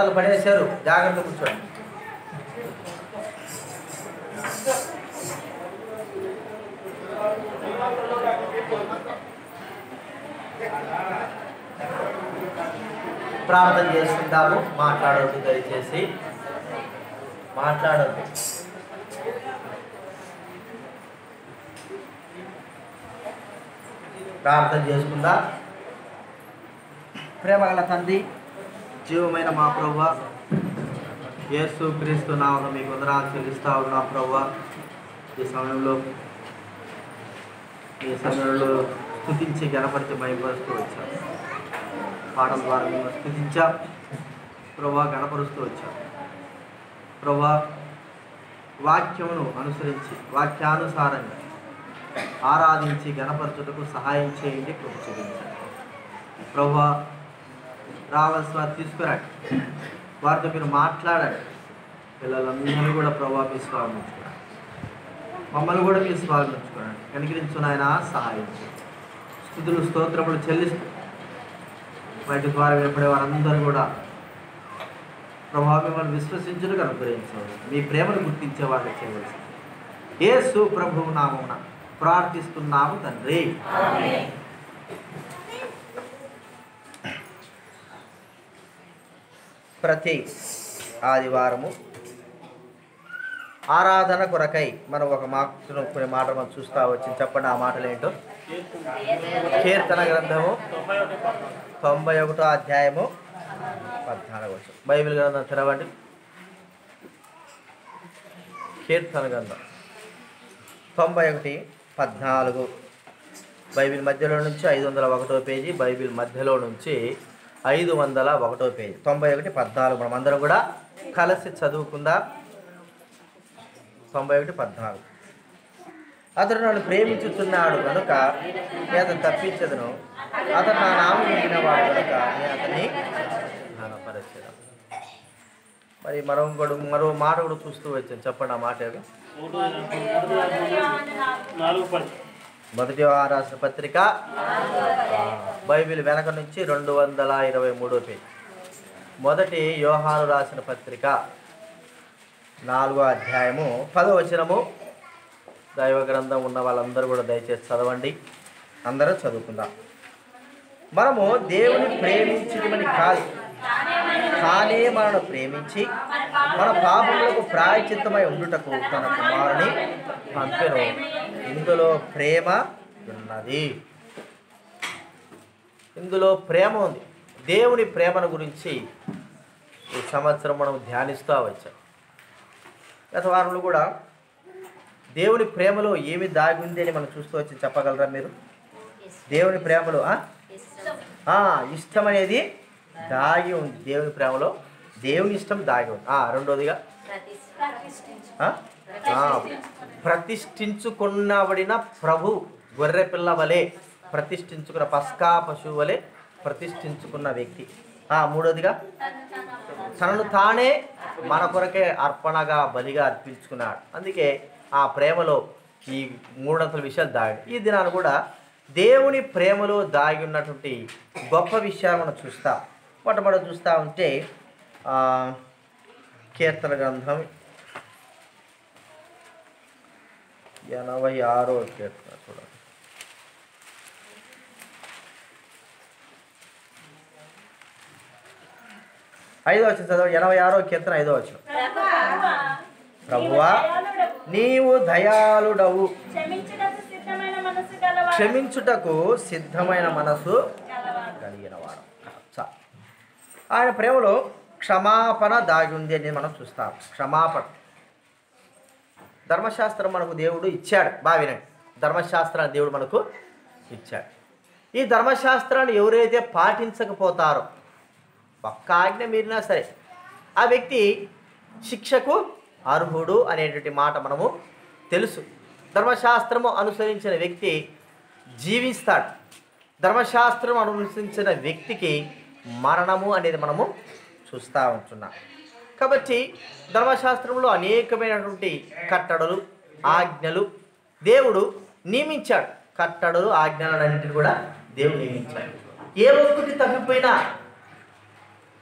అవతల పడేశారు జాగ్రత్త కూర్చోండి ప్రార్థన చేసుకుంటాము మాట్లాడవద్దు దయచేసి మాట్లాడద్దు ప్రార్థన చేసుకుందా ప్రేమగల తండ్రి జీవమైన మా ప్రభు యేసు క్రీస్తు నామను మీకు వందనాలు చెల్లిస్తా ఉన్నా ప్రభు ఈ సమయంలో ఈ సమయంలో స్థుతించి గణపరిచి మైపరుస్తూ వచ్చాం పాటల ద్వారా మేము స్థుతించాం ప్రభా గణపరుస్తూ వచ్చాం ప్రభా వాక్యమును అనుసరించి వాక్యానుసారంగా ఆరాధించి గణపరచుటకు సహాయం చేయండి కృప చూపించండి ప్రభా రావాల్సిన వారు తీసుకురండి వారితో మీరు మాట్లాడండి పిల్లలందరూ కూడా ప్రభా మీ స్వాగతించుకోండి మమ్మల్ని కూడా మీరు స్వాగతించుకోండి కనికరించు నాయన సహాయం చేయండి స్థుతులు స్తోత్రములు చెల్లిస్తూ వాటి ద్వారా వినపడే వారందరూ కూడా ప్రభావ మిమ్మల్ని విశ్వసించుటకు అనుగ్రహించండి మీ ప్రేమను గుర్తించే వాళ్ళకి చేయవలసింది యేసు ప్రభువు నామమున ప్రార్థిస్తున్నాము తండ్రి ప్రతి ఆదివారము ఆరాధన కొరకై మనం ఒక మాటను కొన్ని మాటలు మనం చూస్తా వచ్చి చెప్పండి ఆ మాటలు ఏంటో కీర్తన గ్రంథము తొంభై ఒకటో అధ్యాయము పద్నాలుగు వచ్చు బైబిల్ గ్రంథం తెరవండి కీర్తన గ్రంథం తొంభై ఒకటి పద్నాలుగు బైబిల్ మధ్యలో నుంచి ఐదు వందల ఒకటో పేజీ బైబిల్ మధ్యలో నుంచి ఐదు వందల ఒకటో పేజీ తొంభై ఒకటి పద్నాలుగు మనం అందరం కూడా కలిసి చదువుకుందా తొంభై ఒకటి పద్నాలుగు అతడు నన్ను ప్రేమించుతున్నాడు కనుక నేను అతను తప్పించదును అతను నా నామం వాడు కనుక నేను అతన్ని ఘనపరచను మరి మరో ఇంకోటి మరో మాట కూడా చూస్తూ వచ్చాను చెప్పండి ఆ మాట ఏదో నాలుగు పది మొదటి వ్యవహార రాసిన పత్రిక ఆ, బైబిల్ వెనక నుంచి రెండు వందల ఇరవై మూడో పేజీ మొదటి యోహాను రాసిన పత్రిక నాలుగో అధ్యాయము పదో వచనము దైవ గ్రంథం ఉన్న వాళ్ళందరూ కూడా దయచేసి చదవండి అందరూ చదువుకుందాం మనము దేవుని ప్రేమించడమని కాదు తానే మనను ప్రేమించి మన పాపములకు ప్రాయచిత్తమై ఉండుటకు తన కుమారుని పంపెను ఇందులో ప్రేమ ఉన్నది ఇందులో ప్రేమ ఉంది దేవుని ప్రేమను గురించి ఈ సంవత్సరం మనం ధ్యానిస్తూ వచ్చాం గత వారంలో కూడా దేవుని ప్రేమలో ఏమి దాగి ఉంది అని మనం చూస్తూ వచ్చి చెప్పగలరా మీరు దేవుని ప్రేమలో ఆ? ఆ, ఇష్టం అనేది దాగి ఉంది దేవుని ప్రేమలో దేవుని ఇష్టం దాగి ఉంది ఆ, రెండోదిగా ఆ? ఆ, ప్రతిష్ఠించుకున్నబడిన ప్రభు గొర్రె పిల్ల వలె ప్రతిష్ఠించుకున్న పస్కా పశువు వలె ప్రతిష్ఠించుకున్న వ్యక్తి ఆ, మూడోదిగా తనను తానే మన కొరకే అర్పణగా బలిగా అర్పించుకున్నాడు అందుకే ఆ ప్రేమలో ఈ మూడంతల విషయాలు దాగి ఈ దినాన్ని కూడా దేవుని ప్రేమలో దాగి ఉన్నటువంటి గొప్ప విషయాలు మనం చూస్తాం మొట్టమొదటి చూస్తూ ఉంటే ఆ, కీర్తన గ్రంథం ఎనభై ఆరో కీర్తన చూడండి ఐదో వచ్చిన చదవండి ఎనభై ఆరో కీర్తన ఐదో వచ్చిన ప్రభువా నీవు దయాళుడవు క్షమించుటకు సిద్ధమైన మనసు గలవాడు క్షమించుటకు సిద్ధమైన మనసు కలిగిన వాడు చ- ఆయన ప్రేమలో క్షమాపణ దాగి ఉంది అని మనం చూస్తాం క్షమాపణ ధర్మశాస్త్రం మనకు దేవుడు ఇచ్చాడు బాగా వినండి ధర్మశాస్త్రాన్ని దేవుడు మనకు ఇచ్చాడు ఈ ధర్మశాస్త్రాన్ని ఎవరైతే పాటించకపోతారో ఒక్క ఆజ్ఞ మీరినా సరే ఆ వ్యక్తి శిక్షకు అర్హుడు అనేటువంటి మాట మనము తెలుసు ధర్మశాస్త్రము అనుసరించిన వ్యక్తి జీవిస్తాడు ధర్మశాస్త్రం అనుసరించిన వ్యక్తికి మరణము అనేది మనము చూస్తూ ఉంటున్నాం కాబట్టి ధర్మశాస్త్రంలో అనేకమైనటువంటి కట్టడలు ఆజ్ఞలు దేవుడు నియమించాడు కట్టడలు ఆజ్ఞలన్నింటిని కూడా దేవుడు నియమించాడు ఏ ఒక్కటి తప్పిపోయినా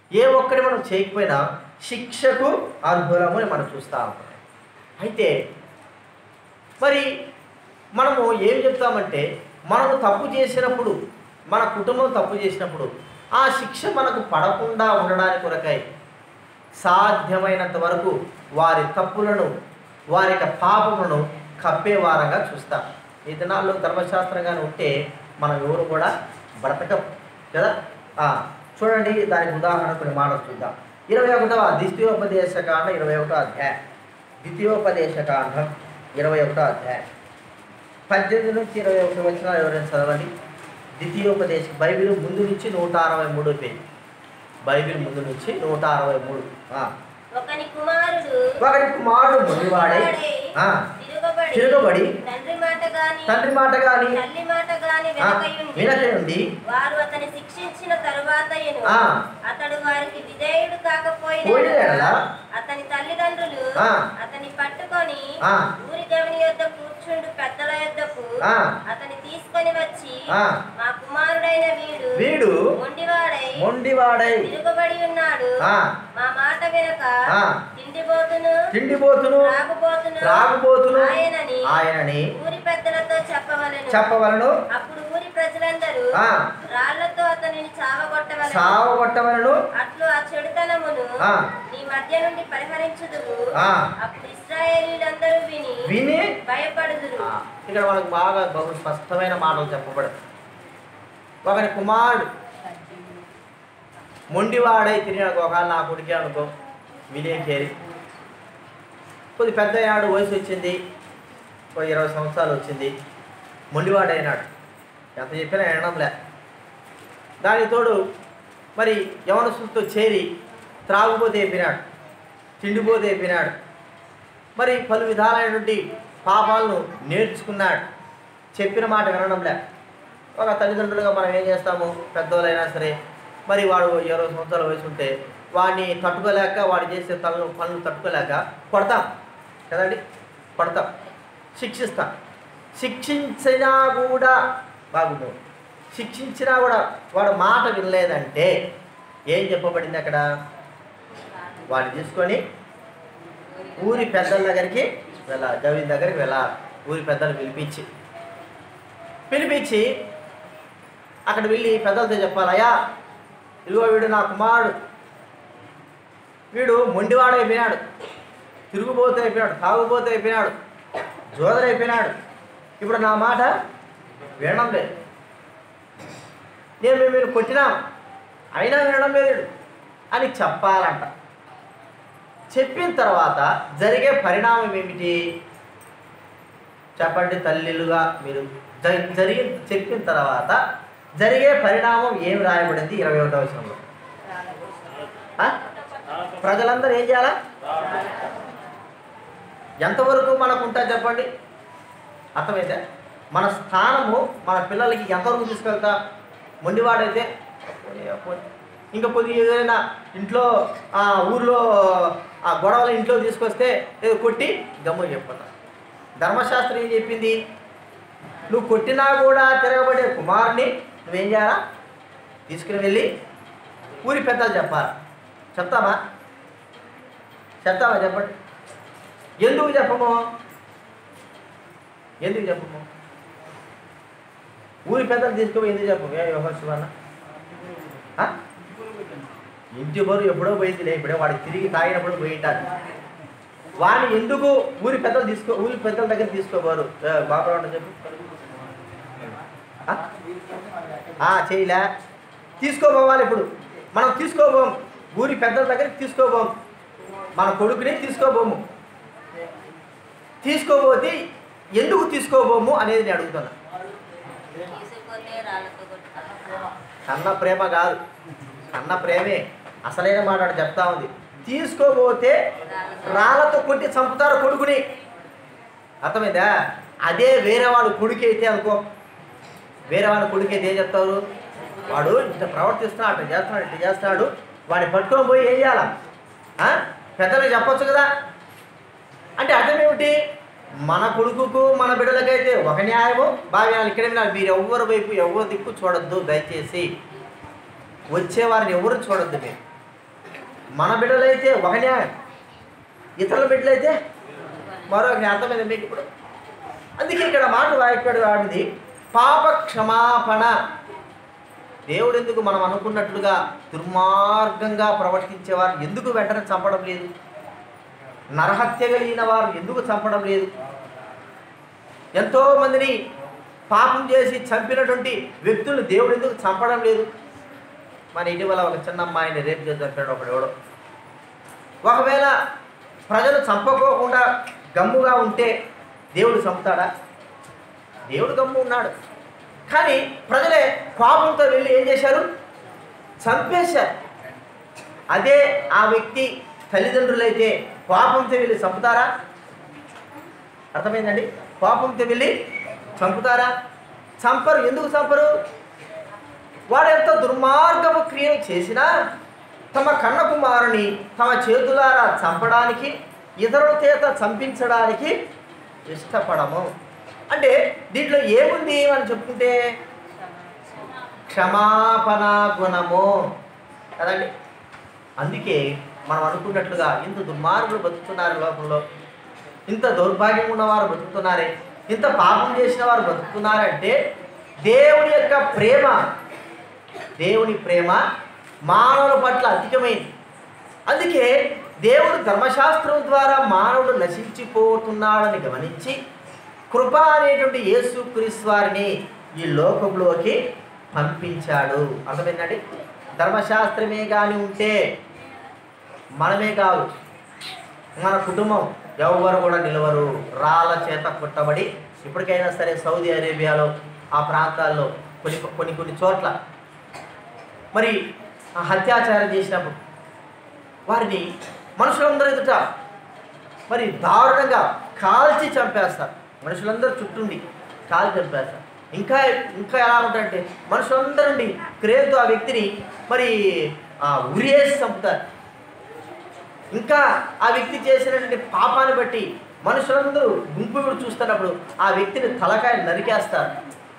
ఏ ఒక్కటి మనం చేయకపోయినా శిక్షకు అర్హులము అని మనం చూస్తా ఉంటాం అయితే మరి మనము ఏం చెప్తామంటే మనము తప్పు చేసినప్పుడు మన కుటుంబం తప్పు చేసినప్పుడు ఆ శిక్ష మనకు పడకుండా ఉండడానికి కొరకై సాధ్యమైనంత వరకు వారి తప్పులను వారి యొక్క పాపములను కప్పేవారంగా చూస్తాం ఈ దినాల్లో ధర్మశాస్త్రంగానే ఉంటే మనం ఎవరు కూడా బ్రతకం కదా ఆ, చూడండి దానికి ఉదాహరణ కొన్ని మాటలు చూద్దాం ఇరవై ఒకటవ ద్వితీయోపదేశ కాండం ఇరవై ఒకటో అధ్యాయం ద్వితీయోపదేశ కాండం ఇరవై ఒకటో అధ్యాయం పద్దెనిమిది నుంచి ఇరవై ఒకటి వచ్చిన ఎవరైనా చదవండి ద్వితీయోపదేశ బైబిల్ ముందు నుంచి నూట అరవై మూడో పేజీ బైబిల్ ముందు నుంచి నూట అరవై మూడు ఆ. ఒకని కుమారుడు ఒకడి కుమారుడు మునివాడై ఆ, తిరగబడి తిరగబడి తండ్రి మాట గాని తండ్రి మాట కానీ తల్లి మాట గాని వెనకయుండి వినకయుండి వారు అతని శిక్షించిన తరువాత ఆ. అతడు వారికి విధేయుడు కాకపోయినా పోయిన ఎడల అతని తల్లిదండ్రులు ఆ. అతని పట్టుకొని ఆ. ఊరి గవిని యొద్ద కూర్చుండు పెద్దల యొద్దకు ఆ. అతని తీసుకొని వచ్చి ఆ. మా కుమారుడైన వీడు వీడు మొండివాడై మొండివాడై తిరుగుబడి ఉన్నాడు ఆ. మా మాట వినక ఆ. తిండిపోతును తిండిపోతును త్రాగుబోతును త్రాగుబోతును ఆయనని ఆయనని ఊరి పెద్దలతో చెప్పవలెను చెప్పవలను అప్పుడు ఊరి ప్రజలందరూ ఆ. రాళ్లతో అతనిని చావగొట్టవలెను సావగొట్టవలను అట్లు ఆ చెడుతనమును ఆ. నీ మధ్య నుండి పరిహరించుదురు ఆ. అప్పుడు ఇస్రాయేలీలందరూ విని విని భయపడుదురు ఆ, ఇక్కడ మనకు బాగా బహు స్పష్టమైన మాటలు చెప్పబడదు ఒకని కుమారుడు మొండివాడై తిరిగిన ఒక నా కొడుకే అనుకో విలేకేరి కొద్ది పెద్ద అయ్యాడు వయసు వచ్చింది ఒక ఇరవై సంవత్సరాలు వచ్చింది మొండివాడైనాడు ఎంత చెప్పినా వినడంలే దానికి తోడు మరి యవనస్తులతో చేరి త్రాగుపోతే అయిపోయినాడు తిండిపోతే అయిపోయినాడు మరి పలు విధాలైనటువంటి పాపాలను నేర్చుకున్నాడు చెప్పిన మాట వినడంలే ఒక తల్లిదండ్రులుగా మనం ఏం చేస్తాము పెద్దవాళ్ళైనా సరే మరి వాడు ఇరవై సంవత్సరాల వయసు ఉంటే వాడిని తట్టుకోలేక వాడు చేసే తలను పనులు తట్టుకోలేక కొడతాం కదండి కొడతాం శిక్షిస్తాం శిక్షించినా కూడా బాగుంది శిక్షించినా కూడా వాడు మాట వినలేదంటే ఏం చెప్పబడింది అక్కడ వాడిని తీసుకొని ఊరి పెద్దల దగ్గరికి వెళ్ళాలి గవిని దగ్గరికి వెళ్ళాలి ఊరి పెద్దలు పిలిపించి పిలిపించి అక్కడ వెళ్ళి పెద్దలతో చెప్పాలి అయ్యా ఇదిగో వీడు నా కుమారుడు వీడు మొండివాడు అయిపోయినాడు తిరుగుబోతు అయిపోయినాడు తాగుబోతు అయిపోయినాడు జోదరైపోయినాడు ఇప్పుడు నా మాట వినడం లేదు నేను మీరు కొట్టినాం అయినా వినడం లేదు వీడు అని చెప్పాలంట చెప్పిన తర్వాత జరిగే పరిణామం ఏమిటి చెప్పండి తల్లిలుగా మీరు జరి- జరిగి చెప్పిన తర్వాత జరిగే పరిణామం ఏం రాయబడింది ఇరవై ఒకటో విషయంలో ప్రజలందరూ ఏం చేయాలా ఎంతవరకు మనకు ఉంటా చెప్పండి అర్థమైతే మన స్థానము మన పిల్లలకి ఎంతవరకు తీసుకెళ్తా మొండివాడైతే ఇంకా కొద్దిగా ఏదైనా ఇంట్లో ఆ ఊర్లో ఆ గొడవలు ఇంట్లో తీసుకొస్తే ఏదో కొట్టి గమ్ము చెప్పతా ధర్మశాస్త్రం ఏం చెప్పింది నువ్వు కొట్టినా కూడా తిరగబడే కుమారుని నువ్వేం చేయాలా తీసుకుని వెళ్ళి ఊరి పెద్దలు చెప్పాలి చెప్తామా చెప్తామా చెప్పండి ఎందుకు చెప్పము ఎందుకు చెప్పము ఊరి పెద్దలు తీసుకుపోయి ఎందుకు చెప్పము ఏ వ్యవహార ఆ? ఇంటి బరువు ఎప్పుడో పోయిందిలే ఇప్పుడే వాడికి తిరిగి తాగినప్పుడు పోయింటారు వాడిని ఎందుకు ఊరి పెద్దలు తీసుకో ఊరి పెద్దల దగ్గర తీసుకోబోరు బాబు చెప్పు ఆ? ఆ, చేయలే తీసుకోపోవాలి ఇప్పుడు మనం తీసుకోబోం ఊరి పెద్దల దగ్గరికి తీసుకోబోం మన కొడుకుని తీసుకోబోము తీసుకోబోతే ఎందుకు తీసుకోబోము అనేది నేను అడుగుతున్నా తీసుకుపోతే రాళ్ళతో కొట్టుకుంటారు. కన్న ప్రేమ కాదు కన్న ప్రేమే అసలైన మాట ఆడ చెప్తా ఉంది తీసుకోబోతే రాళ్ళతో కొట్టి చంపుతారు కొడుకుని అర్థమైందా అదే వేరే వాడు కొడుకు అయితే అనుకో వేరే వాడి కొడుకు అయితే ఏం చెప్తారు వాడు ఇంత ప్రవర్తిస్తున్నాడు అట్లా చేస్తున్నాడు ఇట్లా చేస్తున్నాడు వాడిని పట్టుకొని పోయి ఏం చేయాలా ఆ? పెద్దలకు చెప్పొచ్చు కదా అంటే అర్థం ఏమిటి మన కొడుకుకు మన బిడ్డలకైతే ఒక న్యాయము భావ్యాలు ఇక్కడ వినాలి మీరు ఎవ్వరి వైపు ఎవరి దిక్కు చూడొద్దు దయచేసి వచ్చేవారిని ఎవరు చూడొద్దు మీరు మన బిడ్డలైతే ఒక న్యాయం ఇతరుల బిడ్డలైతే మరొక న్యాయం అర్థమైంది మీకు ఇప్పుడు అందుకే ఇక్కడ మాట వాయికాడు వాడింది పాప క్షమాపణ దేవుడు ఎందుకు మనం అనుకున్నట్లుగా దుర్మార్గంగా ప్రవర్తించేవారు ఎందుకు వెంటనే చంపడం లేదు నరహత్య కలిగిన వారు ఎందుకు చంపడం లేదు ఎంతో మందిని పాపం చేసి చంపినటువంటి వ్యక్తులను దేవుడు ఎందుకు చంపడం లేదు మన ఇటీవల ఒక చిన్న అమ్మాయిని రేపు చేసి చంపాడు ఒకడు ఎవడో ఒకవేళ ప్రజలు చంపకోకుండా గమ్ముగా ఉంటే దేవుడు చంపుతాడా దేవుడు గమ్ము ఉన్నాడు కానీ ప్రజలే కోపంతో వెళ్ళి ఏం చేశారు చంపేశారు అదే ఆ వ్యక్తి తల్లిదండ్రులైతే కోపంతో వెళ్ళి చంపుతారా అర్థమైందండి కోపంతో వెళ్ళి చంపుతారా చంపరు ఎందుకు చంపరు వాడు ఎంత దుర్మార్గపు క్రియలు చేసినా తమ కన్న కుమారుని తమ చేతులారా చంపడానికి ఇతరుల చేత చంపించడానికి ఇష్టపడము అంటే దీంట్లో ఏముంది అని చెప్పుకుంటే క్షమాపణ గుణము కదండి అందుకే మనం అనుకున్నట్లుగా ఇంత దుర్మార్గులు బతుకుతున్నారు లోకంలో ఇంత దౌర్భాగ్యం ఉన్నవారు బతుకుతున్నారే ఇంత పాపం చేసిన వారు బతుకుతున్నారంటే దేవుని యొక్క ప్రేమ దేవుని ప్రేమ మానవుల పట్ల అధికమైంది అందుకే దేవుడు ధర్మశాస్త్రం ద్వారా మానవుడు నశించిపోతున్నాడని గమనించి కృప అనేటువంటి యేసు వారిని ఈ లోకంలోకి పంపించాడు అర్థమైందండి ధర్మశాస్త్రమే కానీ ఉంటే మనమే కాదు మన కుటుంబం ఎవరు కూడా నిలవరు రాళ్ళ చేత కొట్టబడి ఇప్పటికైనా సరే సౌదీ అరేబియాలో ఆ ప్రాంతాల్లో కొన్ని కొన్ని కొన్ని చోట్ల మరి ఆ హత్యాచారం చేసినప్పుడు వారిని మనుషులందరూ ఎదుట మరి దారుణంగా కాల్చి చంపేస్తారు మనుషులందరూ చుట్టుండి కాల్చి చంపేస్తారు ఇంకా ఇంకా ఎలా ఉంటారంటే మనుషులందరండి క్రేజ్తో ఆ వ్యక్తిని మరి ఆ, ఉరియేసి చంపుతారు ఇంకా ఆ వ్యక్తి చేసినటువంటి పాపాన్ని బట్టి మనుషులందరూ గుంపు కూడా చూస్తున్నప్పుడు ఆ వ్యక్తిని తలకాయ నరికేస్తారు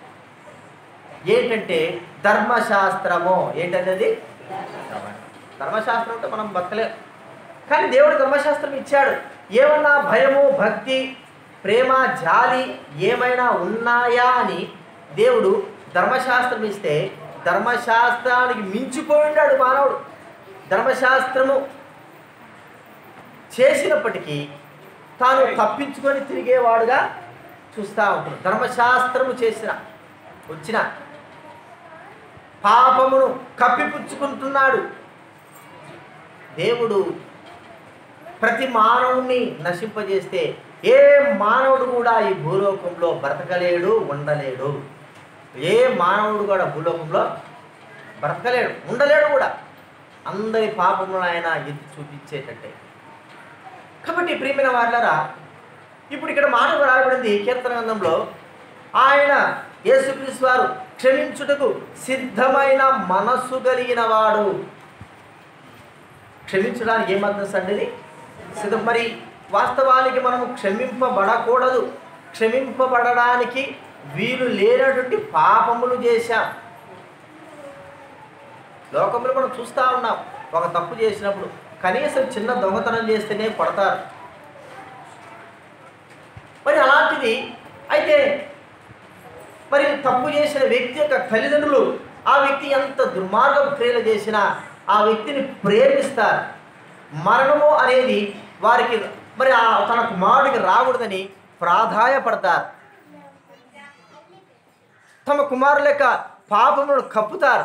ఏంటంటే ధర్మశాస్త్రము ఏంటంటే అది ధర్మశాస్త్రం అంటే మనం బతకలే కానీ దేవుడు ధర్మశాస్త్రం ఇచ్చాడు ఏమన్నా భయము భక్తి ప్రేమ జాలి ఏమైనా ఉన్నాయా అని దేవుడు ధర్మశాస్త్రం ఇస్తే ధర్మశాస్త్రానికి మించిపోయి ఉన్నాడు మానవుడు ధర్మశాస్త్రము చేసినప్పటికీ తాను తప్పించుకొని తిరిగేవాడుగా చూస్తూ ఉంటాడు ధర్మశాస్త్రము చేసిన వచ్చిన పాపమును కప్పిపుచ్చుకుంటున్నాడు దేవుడు ప్రతి మానవుణ్ణి నశింపజేస్తే ఏ మానవుడు కూడా ఈ భూలోకంలో బ్రతకలేడు ఉండలేడు ఏ మానవుడు కూడా భూలోకంలో బ్రతకలేడు ఉండలేడు కూడా అందరి పాపములను ఆయన ఎత్తి చూపించేటట్టే కాబట్టి ప్రియమైన వాళ్ళరా ఇప్పుడు ఇక్కడ మాట రాయబడింది కీర్తన గ్రంథంలో ఆయన యేసుక్రీస్తు వారు క్షమించుటకు సిద్ధమైన మనస్సు కలిగిన వాడు క్షమించడానికి ఏమర్థం అండి ఇది సిద్ధం మరి వాస్తవానికి మనము క్షమింపబడకూడదు క్షమింపబడడానికి వీలు లేనటువంటి పాపములు చేశాం లోకంలో మనం చూస్తూ ఉన్నాం ఒక తప్పు చేసినప్పుడు కనీసం చిన్న దొంగతనం చేస్తేనే కొడతారు మరి అలాంటిది అయితే మరి తప్పు చేసిన వ్యక్తి యొక్క తల్లిదండ్రులు ఆ వ్యక్తి ఎంత దుర్మార్గపు క్రియలు చేసినా ఆ వ్యక్తిని ప్రేమిస్తారు మరణము అనేది వారికి మరి ఆ తన కుమారుడికి రాకూడదని ప్రాధాయపడతారు తమ కుమారుల యొక్క పాపములను కప్పుతారు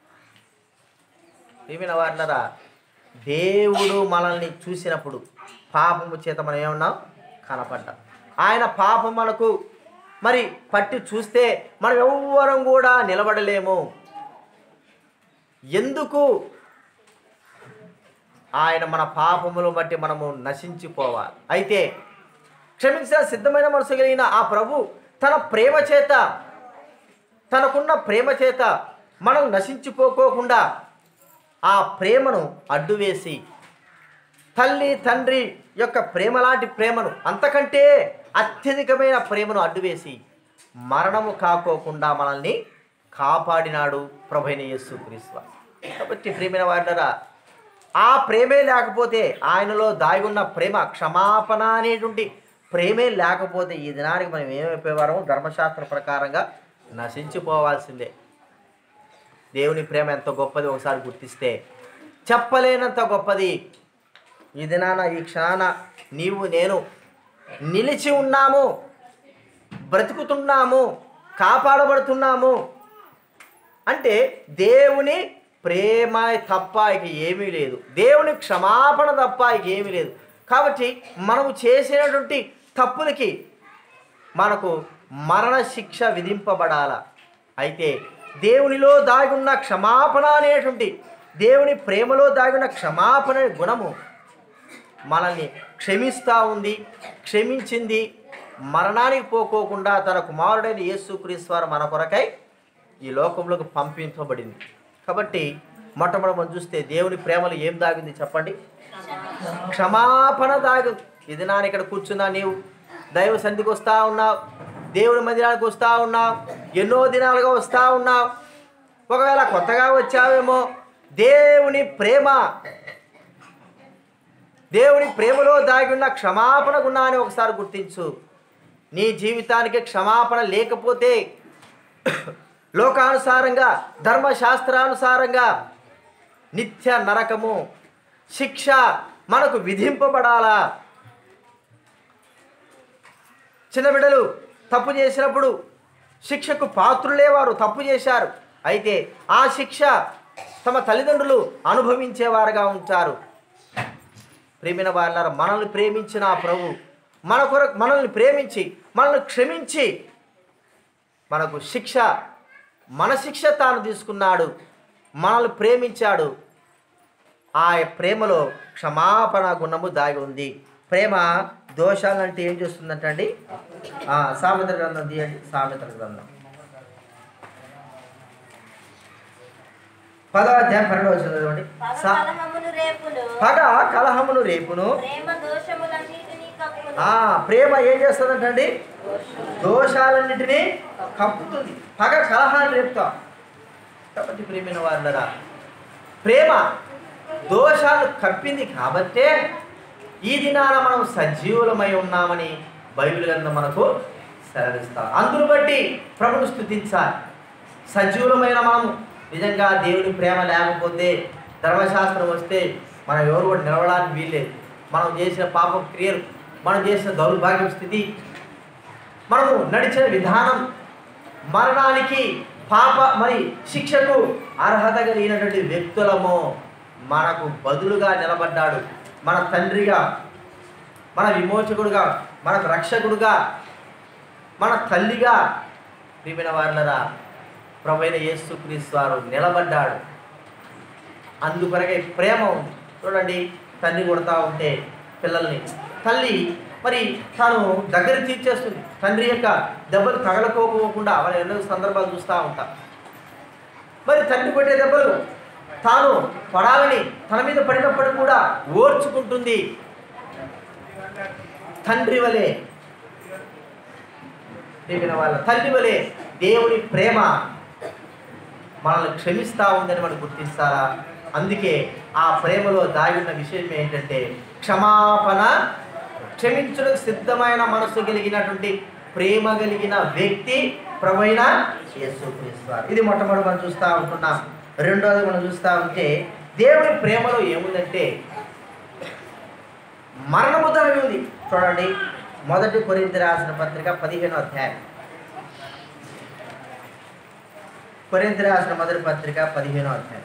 ఏమైనా వారినరా దేవుడు మనల్ని చూసినప్పుడు పాపము చేత మనం ఏమన్నాం కనపడ్డాం ఆయన పాపం మనకు మరి పట్టి చూస్తే మనం ఎవ్వరం కూడా నిలబడలేము ఎందుకు ఆయన మన పాపములు బట్టి మనము నశించిపోవాలి అయితే క్షమించిన సిద్ధమైన మనసు కలిగిన ఆ ప్రభు తన ప్రేమ చేత తనకున్న ప్రేమ చేత మనం నశించిపోకోకుండా ఆ ప్రేమను అడ్డువేసి తల్లి తండ్రి యొక్క ప్రేమ లాంటి ప్రేమను అంతకంటే అత్యధికమైన ప్రేమను అడ్డువేసి మరణము కాకోకుండా మనల్ని కాపాడినాడు ప్రభైన యేసు క్రీస్తు కాబట్టి ప్రియమైన వారినరా ఆ ప్రేమే లేకపోతే ఆయనలో దాగి ఉన్న ప్రేమ క్షమాపణ అనేటువంటి ప్రేమే లేకపోతే ఈ దినానికి మనం ఏమైపోయేవారము ధర్మశాస్త్ర ప్రకారంగా నశించిపోవాల్సిందే దేవుని ప్రేమ ఎంత గొప్పది ఒకసారి గుర్తిస్తే చెప్పలేనంత గొప్పది ఈ దినాన ఈ క్షణాన నీవు నేను నిలిచి ఉన్నాము బ్రతుకుతున్నాము కాపాడబడుతున్నాము అంటే దేవుని ప్రేమ తప్ప ఇక ఏమీ లేదు దేవుని క్షమాపణ తప్ప ఇక ఏమీ లేదు కాబట్టి మనము చేసినటువంటి తప్పులకి మనకు మరణ శిక్ష విధింపబడాల అయితే దేవునిలో దాగున్న క్షమాపణ అనేటువంటి దేవుని ప్రేమలో దాగిన క్షమాపణ అనే గుణము మనల్ని క్షమిస్తూ ఉంది క్షమించింది మరణానికి పోకోకుండా తన కుమారుడైన యేసుక్రీస్తు వారు మన కొరకై ఈ లోకంలోకి పంపించబడింది కాబట్టి మొట్టమొదటి మనం చూస్తే దేవుని ప్రేమలో ఏం దాగింది చెప్పండి క్షమాపణ దాగు ఇది నాన్న ఇక్కడ కూర్చున్నా నీవు దైవ సంధికి వస్తూ ఉన్నావు దేవుని మందిరానికి వస్తూ ఉన్నావు ఎన్నో దినాలుగా వస్తూ ఉన్నావు ఒకవేళ కొత్తగా వచ్చావేమో దేవుని ప్రేమ దేవుని ప్రేమలో దాగి ఉన్న క్షమాపణ గుణాన్ని ఒకసారి గుర్తించు నీ జీవితానికి క్షమాపణ లేకపోతే లోకానుసారంగా ధర్మశాస్త్రానుసారంగా నిత్య నరకము శిక్ష మనకు విధింపబడాలా చిన్న బిడ్డలు తప్పు చేసినప్పుడు శిక్షకు పాత్రులే వారు తప్పు చేశారు అయితే ఆ శిక్ష తమ తల్లిదండ్రులు అనుభవించేవారుగా ఉంటారు ప్రేమిన వాళ్ళ మనల్ని ప్రేమించిన ఆ ప్రభు మన కొరకు మనల్ని ప్రేమించి మనల్ని క్షమించి మనకు శిక్ష మన శిక్ష తాను తీసుకున్నాడు మనల్ని ప్రేమించాడు ఆ ప్రేమలో క్షమాపణ గుణము దాగి ఉంది ప్రేమ దోషాలంటే ఏం చేస్తుందంటండి ఆ, సామెత గ్రంథం తీయండి సామెత గ్రంథం పదో అధ్యాయం పన్నెండు వచ్చింది చదవండి పగ సా- కలహమును రేపును పగ కలహమును రేపును ప్రేమ దోషములన్నిటినీ కప్పును ఆ ప్రేమ ఏం చేస్తుందంటండి దోషాలన్నిటినీ కప్పుతుంది పగ కలహాన్ని రేపుతాం కాబట్టి ప్రేమైన వాళ్ళరా ప్రేమ దోషాలు కప్పింది కాబట్టే ఈ దినాన మనం సజీవులమై ఉన్నామని బైబిల్ గ్రంథం మనకు సెలవిస్తాం అందును బట్టి ప్రభును స్థుతించాలి సజీవులమైన మనము నిజంగా దేవుని ప్రేమ లేకపోతే ధర్మశాస్త్రం వస్తే మనం ఎవరు కూడా నిలవడానికి వీల్లేదు మనం చేసిన పాప క్రియలు మనం చేసిన దౌర్భాగ్య స్థితి మనము నడిచిన విధానం మరణానికి పాప మరి శిక్షకు అర్హత కలిగినటువంటి వ్యక్తులము మనకు బదులుగా నిలబడ్డాడు మన తండ్రిగా మన విమోచకుడుగా మనకు రక్షకుడుగా మన తల్లిగా ప్రియమైన వారులరా ప్రభైన యేసుక్రీస్తు వారు నిలబడ్డాడు అందుకొరకే ప్రేమ ఉంది చూడండి తల్లి కొడతా ఉంటే పిల్లల్ని తల్లి మరి తాను దగ్గర తీర్చేస్తుంది తండ్రి యొక్క దెబ్బలు తగలకోకుండా మనం ఎన్నో సందర్భాలు చూస్తూ ఉంటాం మరి తండ్రి కొట్టే దెబ్బలు తాను పడాలని తన మీద పడినప్పుడు కూడా ఓర్చుకుంటుంది తండ్రి వలె ప్రేమిన వాళ్ళ తల్లి వలె దేవుని ప్రేమ మనల్ని క్షమిస్తూ ఉందని మనం గుర్తిస్తారా అందుకే ఆ ప్రేమలో దాగి ఉన్న విషయం ఏంటంటే క్షమాపణ క్షమించడానికి సిద్ధమైన మనసు కలిగినటువంటి ప్రేమ కలిగిన వ్యక్తి ప్రభైన యేసుక్రీస్తు వారు. ఇది మొట్టమొదటి మనం చూస్తూ ఉంటున్నాం రెండోది మనం చూస్తూ ఉంటే దేవుని ప్రేమలో ఏముందంటే మరణము దాగి ఉంది చూడండి మొదటి కొరింథీ రాసిన పత్రిక పదిహేనో అధ్యాయం కొరింథీ రాసిన మొదటి పత్రిక పదిహేనో అధ్యాయం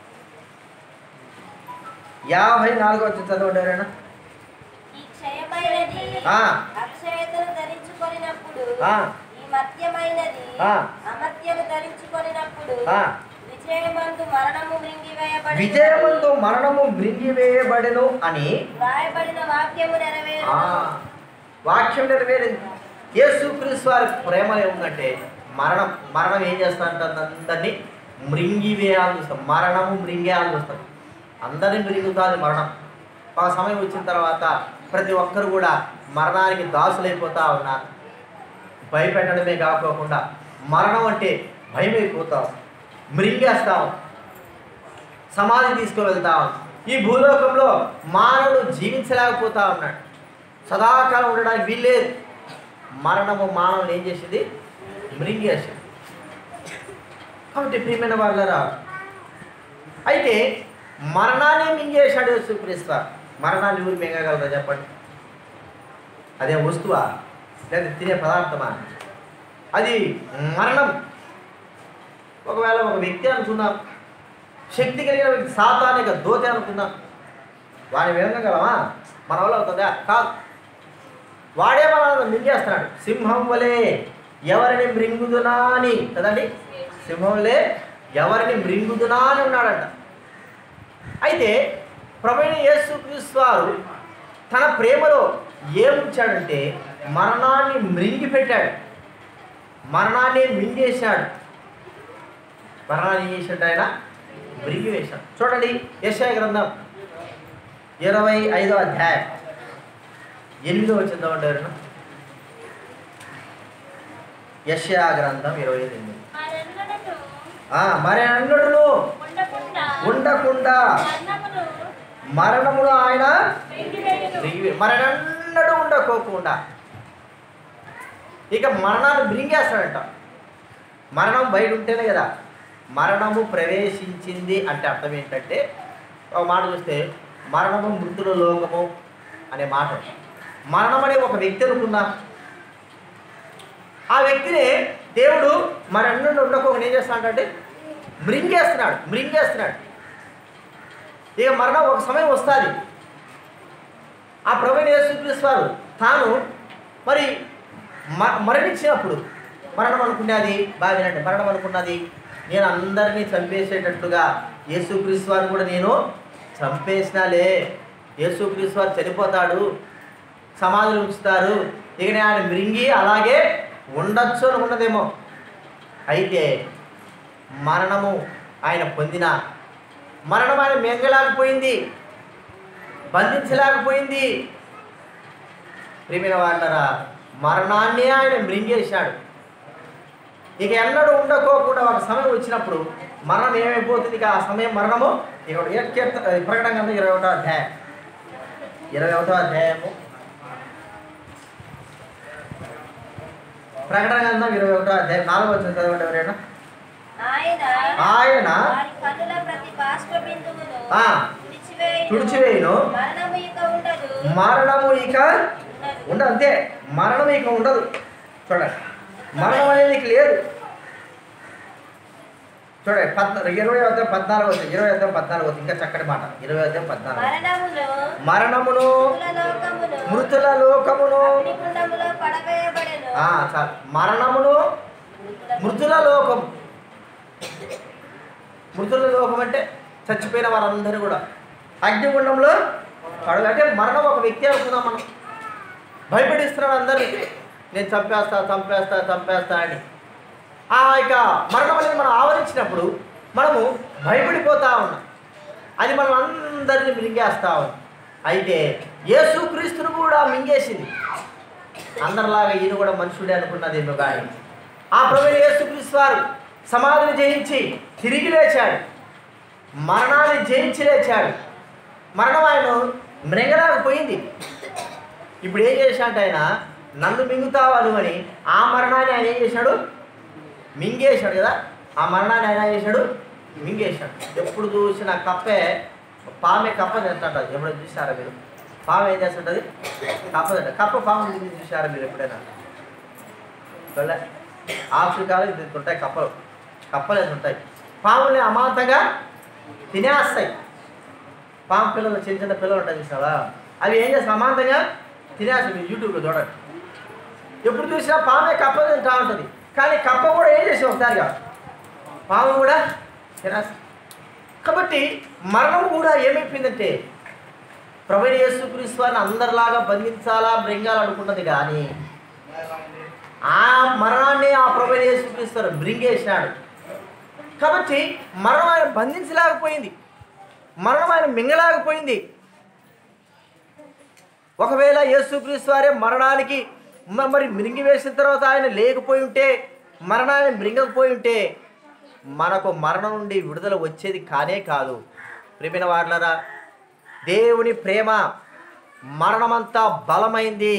యాభై నాలుగో వచ్చి చదవండి ఎవరైనా ఈ క్షయమైనది ఆ. అక్షయతను ధరించుకొనినప్పుడు ఆ. ఈ మధ్యమైనది ఆ. అమర్త్యను ధరించుకొనినప్పుడు ఆ. విజయమందు మరణము మృంగివేయబడి విజయమంతో మరణము మృంగివేయబడెను అని వ్రాయబడిన వాక్యము నెరవేరు ఆ, వాక్యం నెరవేరింది యేసుక్రీస్తు వారి ప్రేమ ఏముందంటే మరణం మరణం ఏం చేస్తాడంటే అందరినీ మృంగివేయాలని చూస్తాం మరణము మృంగేయాలని చూస్తాం అందరినీ మృంగుతుంది మరణం ఒక సమయం వచ్చిన తర్వాత ప్రతి ఒక్కరు కూడా మరణానికి దాసులైపోతా ఉన్నారు భయపెట్టడమే కాకోకుండా మరణం అంటే భయమైపోతాం మృంగేస్తాం సమాధి తీసుకువెళ్తాం ఈ భూలోకంలో మానవుడు జీవించలేకపోతా ఉన్నాడు సదాకాలం ఉండడానికి వీల్లేదు మరణము మానవుని ఏం చేసింది మృంగేసింది కాబట్టి ప్రియమైన వాళ్ళరా అయితే మరణాన్ని మింగేశాడు యేసుక్రీస్తు మరణాన్ని ఊరి మింగగలరా చెప్పండి అదే వస్తువా లేదా తినే పదార్థమా అది మరణం ఒకవేళ ఒక వ్యక్తి అనుకున్నాం శక్తి కలిగిన వ్యక్తి సాతానిక దోత అనుకున్నాం వాడిని వినగలమా మన వల్ల అవుతుందా కాదు వాడే మనల్ని మింగేస్తున్నాడు సింహం వలె ఎవరిని మృంగుదునా అని కదండి సింహం వలె ఎవరిని మృంగుదునా అని ఉన్నాడంట అయితే ప్రవీణ యేసుక్రీస్తు వారు తన ప్రేమలో ఏముంచాడంటే మరణాన్ని మృంగి పెట్టాడు మరణాన్ని మింగేశాడు మరణాన్ని ఏం చేశాడు ఆయన మృంగి వేశాడు చూడండి యశాయ గ్రంథం ఇరవై ఐదో అధ్యాయం ఎనిమిదో వచ్చిందాం అంటారు యశయా గ్రంథం ఇరవై ఎనిమిది మరెన్నడను ఆ, మరి అన్నడును ఉండకుండా ఉండకుండా మరణమును మరణమును ఆయన మింగివేయును. మృంగి- మరణన్నడు ఉండకోకుండా ఇక మరణాన్ని మృంగేస్తాడంట మరణం బయట ఉంటేనే కదా మరణము ప్రవేశించింది అంటే అర్థం ఏంటంటే ఒక మాట చూస్తే మరణము మృతుల లోకము అనే మాట మరణం అనే ఒక వ్యక్తి అనుకున్నా ఆ వ్యక్తిని దేవుడు మరన్నుండి ఉండకోకుండా ఏం చేస్తున్నాడంటే మృంగేస్తున్నాడు మృంగేస్తున్నాడు ఇక మరణం ఒక సమయం వస్తుంది ఆ ప్రవీణ యేసుక్రీస్తు వారు తాను మరి మ- మరణించినప్పుడు మరణం అనుకున్నది బాగా వినండి మరణం అనుకున్నది నేను అందరినీ చంపేసేటట్టుగా యేసుక్రీస్తు వారు కూడా నేను చంపేసినాలే యేసుక్రీస్తు వారు చనిపోతాడు సమాధులు ఉంచుతారు ఇక నేను ఆయన మృంగి అలాగే ఉండొచ్చు అనుకున్నదేమో అయితే మరణము ఆయన పొందిన మరణం ఆయన మింగలేకపోయింది బంధించలేకపోయింది ప్రియమైన వాళ్ళరా మరణాన్ని ఆయన మృంగేశాడు ఇక ఎన్నడూ ఉండకోకుండా ఒక సమయం వచ్చినప్పుడు మరణం ఏమైపోతుంది ఇక ఆ సమయం మరణము ఇక ఏ కీర్త ప్రకటన గ్రంథం ఇరవై ఒకటో అధ్యాయం ఇరవై ఒకటో అధ్యాయము ప్రకటన గ్రంథం ఇరవై ఒకటో అధ్యాయం నాలుగో వచ్చిన చదవండి ఎవరైనా ఆయన ఆయన వారి కన్నుల ప్రతి బాష్ప బిందువును ఆ, తుడిచివేయును. తుడిచివేయును. మరణము ఇక ఉండదు మరణము ఇక ఉండదు. ఉండదు అంతే మరణం ఇక ఉండదు చూడండి మరణం అనేది ఇక లేదు చూడండి పద్నా ఇరవై అధ్యాయం పద్నాలుగు వచ్చింది ఇరవై అధ్యాయం పద్నాలుగు వచ్చింది ఇంకా చక్కటి మాట ఇరవై అధ్యాయం పద్నాలుగు మరణమును మరణమును మృతుల లోకమును మృతుల లోకమును అగ్నిగుండములో పడవేయబడెను. ఆ, చాలు మరణమును మృతుల లోకం మృతుల లోకం అంటే చచ్చిపోయిన వారందరూ కూడా అగ్నిగుండంలో పడగ అంటే మరణం ఒక వ్యక్తి అనుకుందాం మనం భయపడిస్తున్నాడు అందరినీ నేను చంపేస్తా చంపేస్తా చంపేస్తా అని ఆ ఇక మరణం అనేది మనం ఆవరించినప్పుడు మనము భయపడిపోతా ఉన్నాం అది మనం అందరినీ మింగేస్తా ఉన్నాం అయితే యేసుక్రీస్తును కూడా మింగేసింది అందరిలాగా ఈయన కూడా మనుషుడే అనుకున్నదేమో కానీ ఆ ప్రవీణ యేసుక్రీస్తు వారు సమాధిని జయించి తిరిగి లేచాడు మరణాన్ని జయించి లేచాడు మరణం ఆయన మృంగలేకపోయింది ఇప్పుడు ఏం చేశాడు ఆయన నన్ను మింగుతావా నువ్వు అని ఆ మరణాన్ని ఆయన ఏం చేశాడు మింగేశాడు కదా ఆ మరణాన్ని ఆయన ఏం చేశాడు మింగేశాడు ఎప్పుడు చూసిన కప్పే పామే కప్ప తింటుంటుంది ఎప్పుడు చూసారా మీరు పాము ఏం చేస్తుంటుంది కప్ప తింట కప్ప పాము తిని చూసారా మీరు ఎప్పుడైనా వెళ్ళే ఆఫ్రికాలో ఇది ఉంటాయి కప్పలు కప్పలు ఎంత ఉంటాయి పాముల్ని అమాంతంగా తినేస్తాయి పాము పిల్లలు చిన్న చిన్న పిల్లలు ఉంటాయి చూసావా అవి ఏం చేస్తాయి అమాంతంగా తినేస్తాయి మీరు యూట్యూబ్లో చూడండి ఎప్పుడు చూసినా పామే కప్ప తింటా ఉంటుంది కానీ కప్ప కూడా ఏం చేసి ఒకసారిగా పాము కూడా తినేస్తాయి కాబట్టి మరణం కూడా ఏమైపోయిందంటే ప్రవీణ యేసుక్రీస్తు వారిని అందరిలాగా బంధించాలా మృంగాలనుకున్నది కానీ ఆ మరణాన్ని ఆ ప్రవీణ యేసుక్రీస్తు వారు మృంగేసినాడు కాబట్టి మరణం ఆయన బంధించలేకపోయింది మరణం ఆయన మింగలేకపోయింది ఒకవేళ యేసుక్రీస్తు వారే మరణానికి మ- మరి మింగి వేసిన తర్వాత ఆయన లేకపోయి ఉంటే మరణాన్ని మృంగకపోయి ఉంటే మనకు మరణం నుండి విడుదల వచ్చేది కానే కాదు ప్రేమిన వార్లరా దేవుని ప్రేమ మరణమంతా బలమైంది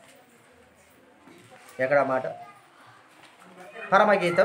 ఎక్కడ మాట పరమగీతం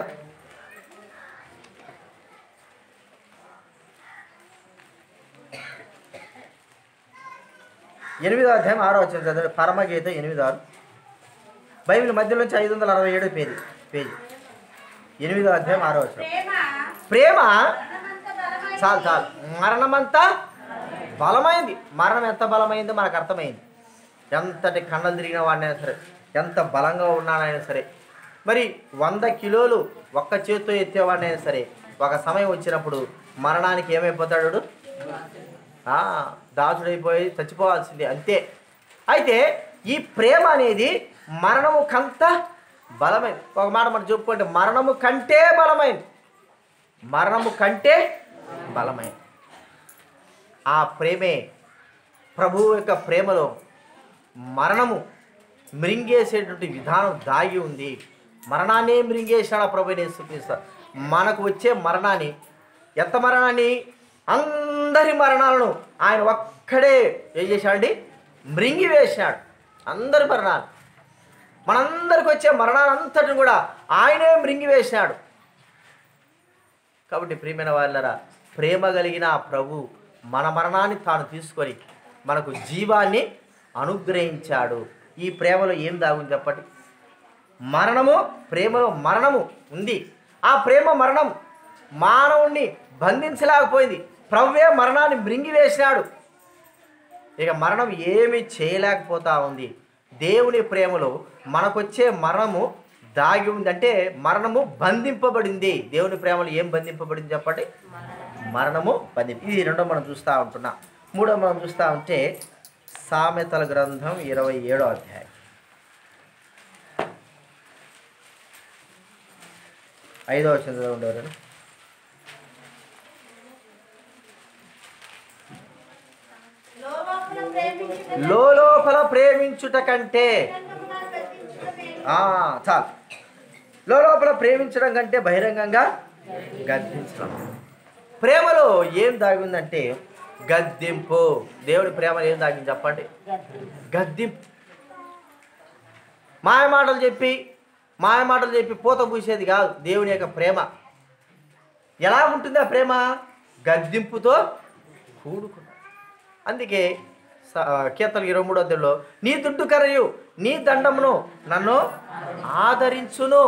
ఎనిమిదో అధ్యాయం ఆరో వచ్చిన చదవండి పరమగీతం ఎనిమిదో ఆరు బైబిల్ మధ్య నుంచి ఐదు వందల అరవై ఏడు పేజీ పేజీ ఎనిమిదో అధ్యాయం ఆరో వచ్చిన ప్రేమ ప్రేమ మరణమంత బలమైనది. చాలు చాలు మరణమంతా బలమైంది మరణం ఎంత బలమైందో మనకు అర్థమైంది ఎంతటి కళ్ళలు తిరిగిన వాడినైనా సరే ఎంత బలంగా ఉన్నానైనా సరే మరి వంద కిలోలు ఒక్క చేత్తో ఎత్తేవాడినైనా సరే ఒక సమయం వచ్చినప్పుడు మరణానికి ఏమైపోతాడు వాడు? ఆ, దాసుడైపోయి చచ్చిపోవాల్సిందే అంతే అయితే ఈ ప్రేమ అనేది మరణము కంత బలమైంది ఒక మాట మనం చెప్పుకుంటే మరణము కంటే బలమైంది మరణము కంటే బలమైంది ఆ ప్రేమే ప్రభువు యొక్క ప్రేమలో మరణము మృంగేసేటువంటి విధానం దాగి ఉంది మరణాన్నే మృంగేశాడు ఆ ప్రభు యేసుక్రీస్తు మనకు వచ్చే మరణాన్ని ఎంత మరణాన్ని అందరి మరణాలను ఆయన ఒక్కడే ఏం చేశాడండి మృంగి వేశాడు అందరి మరణాలు మనందరికి వచ్చే మరణాలంతటిని కూడా ఆయనే మృంగి వేశాడు కాబట్టి ప్రియమైన వాళ్ళరా ప్రేమ కలిగిన ఆ ప్రభు మన మరణాన్ని తాను తీసుకొని మనకు జీవాన్ని అనుగ్రహించాడు ఈ ప్రేమలో ఏం దాగుంది చెప్పండి మరణము ప్రేమలో మరణము ఉంది ఆ ప్రేమ మరణం మానవుణ్ణి బంధించలేకపోయింది ప్రవ్వే మరణాన్ని మృంగివేసినాడు ఇక మరణం ఏమి చేయలేకపోతా ఉంది దేవుని ప్రేమలో మనకొచ్చే మరణము దాగి ఉంది అంటే మరణము బంధింపబడింది దేవుని ప్రేమలో ఏం బంధింపబడింది చెప్పండి మరణము బంధింపు ఇది రెండో మనం చూస్తూ ఉంటున్నాం మూడో మనం చూస్తూ ఉంటే సామెతల గ్రంథం ఇరవై ఏడో అధ్యాయం ఐదో వచ్చిన ఉండేవారు లోలోపల ప్రేమించుట లోపల ప్రేమించుట కంటే బహిరంగముగా గద్దించుట మేలు. ఆ, చాలు లోపల ప్రేమించడం కంటే బహిరంగంగా గద్దించడం ప్రేమలో ఏం దాగి ఉందంటే గద్దింపు దేవుడి ప్రేమ ఏం దాగింది చెప్పండి గద్దింపు మాయ మాటలు చెప్పి మాయ మాటలు చెప్పి పూత పూసేది కాదు దేవుని యొక్క ప్రేమ ఎలా ఉంటుంది ఆ ప్రేమ గద్దింపుతో కూడుకున్న అందుకే స- కీర్తన ఇరవై మూడో అధ్యాయంలో నీ దుడ్డు కరయు నీ దండమును నన్ను ఆదరించును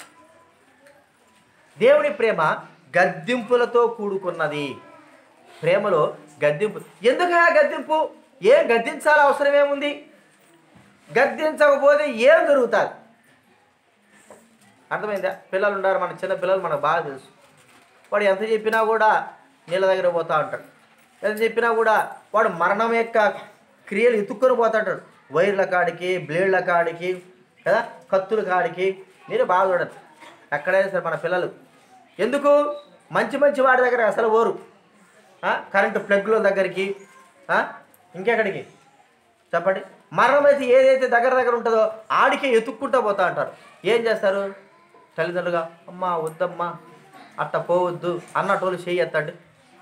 దేవుని ప్రేమ గద్దింపులతో కూడుకున్నది ప్రేమలో గద్దింపు ఎందుకయా గద్దింపు ఏం గద్దించాల అవసరం ఏముంది గద్దించకపోతే ఏం జరుగుతుంది అర్థమైందా పిల్లలు ఉన్నారు మన చిన్న పిల్లలు మనకు బాగా తెలుసు వాడు ఎంత చెప్పినా కూడా నీళ్ళ దగ్గర పోతా ఉంటాడు ఎంత చెప్పినా కూడా వాడు మరణం యొక్క క్రియలు ఎత్తుక్కొని పోతుంటాడు వైర్ల కాడికి బ్లేడ్ల కాడికి కదా కత్తుల కాడికి మీరు బాగా చూడండి ఎక్కడైనా సరే మన పిల్లలు ఎందుకు మంచి మంచి వాడి దగ్గర అసలు ఓరు ఆ? కరెంటు ప్లగ్ల దగ్గరికి ఆ? ఇంకెక్కడికి చెప్పండి మరణం అయితే ఏదైతే దగ్గర దగ్గర ఉంటుందో ఆడికే ఎత్తుక్కుంటూ పోతా అంటారు ఏం చేస్తారు తల్లిదండ్రులుగా అమ్మా వద్దమ్మా అట్ట పోవద్దు అన్నటోళ్ళు చేయి ఎత్తండి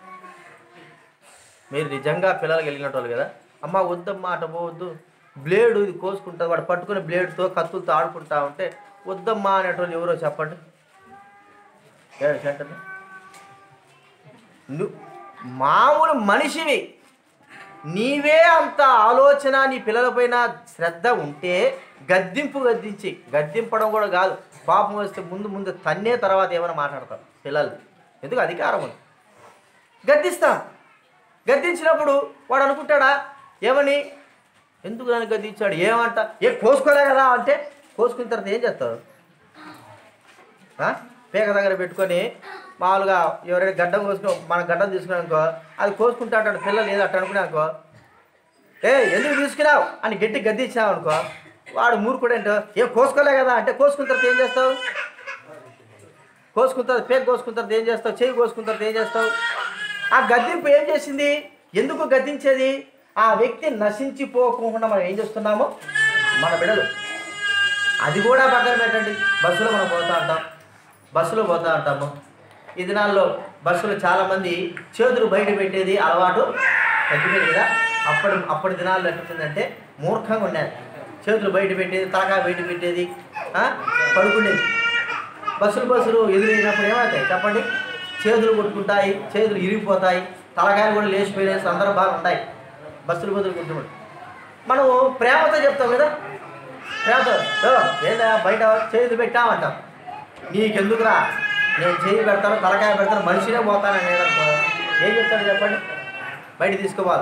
మీరు నిజంగా పిల్లలకి వెళ్ళినటోళ్ళు కదా అమ్మ వద్దమ్మా అట్ట పోవద్దు బ్లేడు ఇది కోసుకుంటుంది వాడు పట్టుకునే బ్లేడ్తో కత్తులతో ఆడుకుంటా ఉంటే వద్దమ్మా అనేటోళ్ళు ఎవరో చెప్పండి ఏడు సెంటర్ నువ్వు మామూలు మనిషివి నీవే అంత ఆలోచన నీ పిల్లలపైన శ్రద్ధ ఉంటే గద్దింపు గద్దించి గద్దింపడం కూడా కాదు పాపం వస్తే ముందు ముందు తన్నే తర్వాత ఏమైనా మాట్లాడతారు పిల్లలు ఎందుకు అధికారం ఉంది గద్దిస్తాం గద్దించినప్పుడు వాడు అనుకుంటాడా ఏమని ఎందుకు నన్ను గద్దించాడు ఏమంట ఏ కోసుకోలే కదా అంటే కోసుకున్న తర్వాత ఏం చేస్తారు ఆ? పేక దగ్గర పెట్టుకొని మామూలుగా ఎవరైనా గడ్డం కోసుకుని మన గడ్డం తీసుకున్నాం అనుకో అది కోసుకుంటా అంటాడు పిల్లలు ఏదో అట్ట అనుకున్నా అనుకో ఏ ఎందుకు తీసుకున్నావు అని గట్టి గద్దించావు అనుకో వాడు మూర్ఖుడు ఏంటో ఏం కోసుకోలే కదా అంటే కోసుకున్న తర్వాత ఏం చేస్తావు కోసుకున్న తర్వాత పేక కోసుకున్న తర్వాత ఏం చేస్తావు చేయి కోసుకున్న తర్వాత ఏం చేస్తావు ఆ గద్దింపు ఏం చేసింది ఎందుకు గద్దించేది ఆ వ్యక్తి నశించిపోకుండా మనం ఏం చేస్తున్నాము మన బిడలు అది కూడా పక్కన పెట్టండి బస్సులో మనం పోతా ఉంటాం బస్సులో పోతా ఉంటాము ఈ దినాల్లో బస్సులో చాలామంది చేతులు బయట పెట్టేది అలవాటు తగ్గిపోయింది కదా అప్పటి అప్పటి దినాల్లో ఎట్లుందంటే మూర్ఖంగా ఉండేది చేతులు బయట పెట్టేది తలకాయ బయట పెట్టేది ఆ? పడుకునేది బస్సులు బస్సులు ఎదురైనప్పుడు ఏమవుతాయి చెప్పండి చేతులు కొట్టుకుంటాయి చేతులు ఇరిగిపోతాయి తలకాయలు కూడా లేచిపోయే సందర్భాలు ఉంటాయి బస్సులు బస్సులు కొట్టుకుంటాడు మనం ప్రేమతో చెప్తాం కదా ప్రేమతో "ఓ, ఏందా బయట చేతులు పెట్టామంటాం నీకెందుకురా నేను చేయి పెడతాను తలకాయ పెడతాను మనిషినే పోతాను అనేదనుకో ఏం చెప్తాడు చెప్పండి బయట తీసుకోవాలి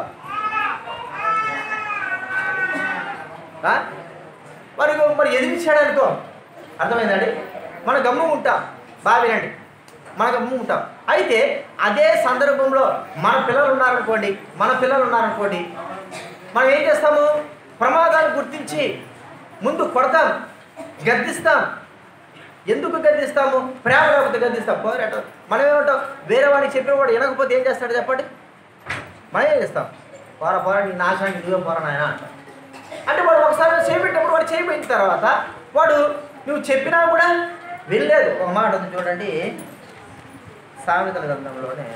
ఆ? మరి ఇగో మరి ఎదిరించాడు అనుకో అర్థమైందండి మన గమ్ము ఉంటాం బాగా వినండి మన గమ్ము ఉంటాం అయితే అదే సందర్భంలో మన పిల్లలు ఉన్నారనుకోండి మన పిల్లలు ఉన్నారనుకోండి మనం ఏం చేస్తాము ప్రమాదాలు గుర్తించి ముందు కొడతాం గద్దిస్తాం ఎందుకు గద్దిస్తాము ప్రేమ లేకపోతే గద్దిస్తాం పోరాటం మనం ఏమంటాం వేరే వాడికి చెప్పిన వాడు వినకపోతే ఏం చేస్తాడు చెప్పండి మనం ఏం చేస్తాం పోరా పోరా నీ నాశనానికి నువ్వే పోరా నాయన అంటాం అంటే వాడు ఒకసారి చేపెట్టినప్పుడు వాడు చేయిపోయిన తర్వాత వాడు నువ్వు చెప్పినా కూడా వెళ్ళలేదు ఒక మాట ఉంది చూడండి సామెతల గ్రంథంలోనే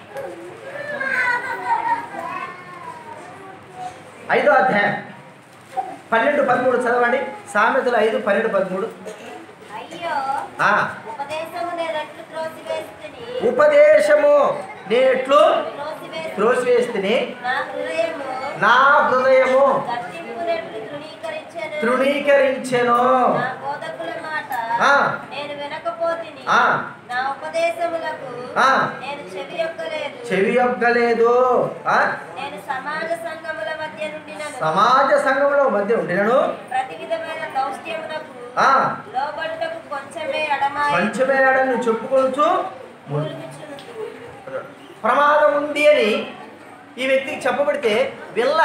ఐదో అధ్యాయం పన్నెండు పదమూడు చదవండి సామెతలు ఐదు పన్నెండు పదమూడు అయ్యో ఆ, ఉపదేశము నేనట్లు త్రోసివేస్తుని ఉపదేశము నేట్లు త్రోసివేసి త్రోసివేస్తుని నా హృదయము నా హృదయము గట్టింపునట్లు తృణీకరించెను తృణీకరించెను నా బోధకుల మాట ఆ. నేను వినకపోతిని ఆ. నా ఉపదేశములకు ఆ. నేను చెవి యొక్కలేదు చెవి యొక్కలేదు ఆ? నేను సమాజ సంఘముల మధ్య నుండి సమాజ సంఘంలో మధ్య ఉండినను ప్రతి విధమైన దౌష్ట్యమునకు ఆ, లోబడుటకు కొంచెమే అడమాయి పంచమేడని చెప్పుకొనుచు మూలుగుచునుచు. ప్రమాదం ఉంది అని ఈ వ్యక్తికి చెప్పబడితే వెళ్ళ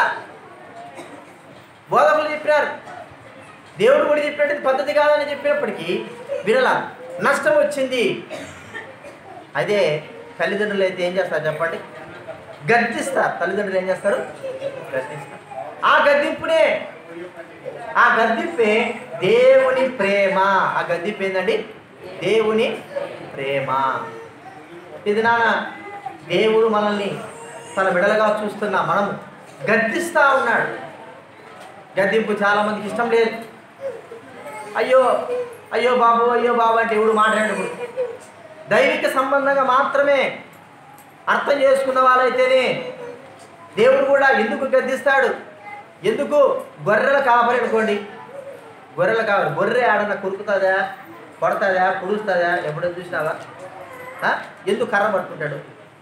బోధకులు చెప్పినారు దేవుడు కూడా చెప్పినట్టు పద్ధతి కాదని చెప్పినప్పటికీ వినల నష్టం వచ్చింది అదే తల్లిదండ్రులు అయితే ఏం చేస్తారు చెప్పండి గర్జిస్తారు తల్లిదండ్రులు ఏం చేస్తారు గర్జిస్తారు ఆ గద్దింపునే ఆ గద్దింపే దేవుని ప్రేమ ఆ గద్దింపు ఏంటండి దేవుని ప్రేమ ఇది నాన్న దేవుడు మనల్ని తన బిడలుగా చూస్తున్న మనము గద్దిస్తూ ఉన్నాడు గద్దింపు చాలా మందికి ఇష్టం లేదు అయ్యో అయ్యో బాబు అయ్యో బాబు అంటే ఎవడు మాట్లాడినప్పుడు దైవిక సంబంధంగా మాత్రమే అర్థం చేసుకున్న వాళ్ళైతేనే దేవుడు కూడా ఎందుకు గద్దిస్తాడు ఎందుకు గొర్రెల కాపరి అనుకోండి గొర్రెల కాపరి గొర్రె ఆడన కొరుకుతుందా కొడతాదా పుడుస్తుందా ఎప్పుడైనా చూసినావా ఆ? ఎందుకు కర్ర పట్టుకుంటాడు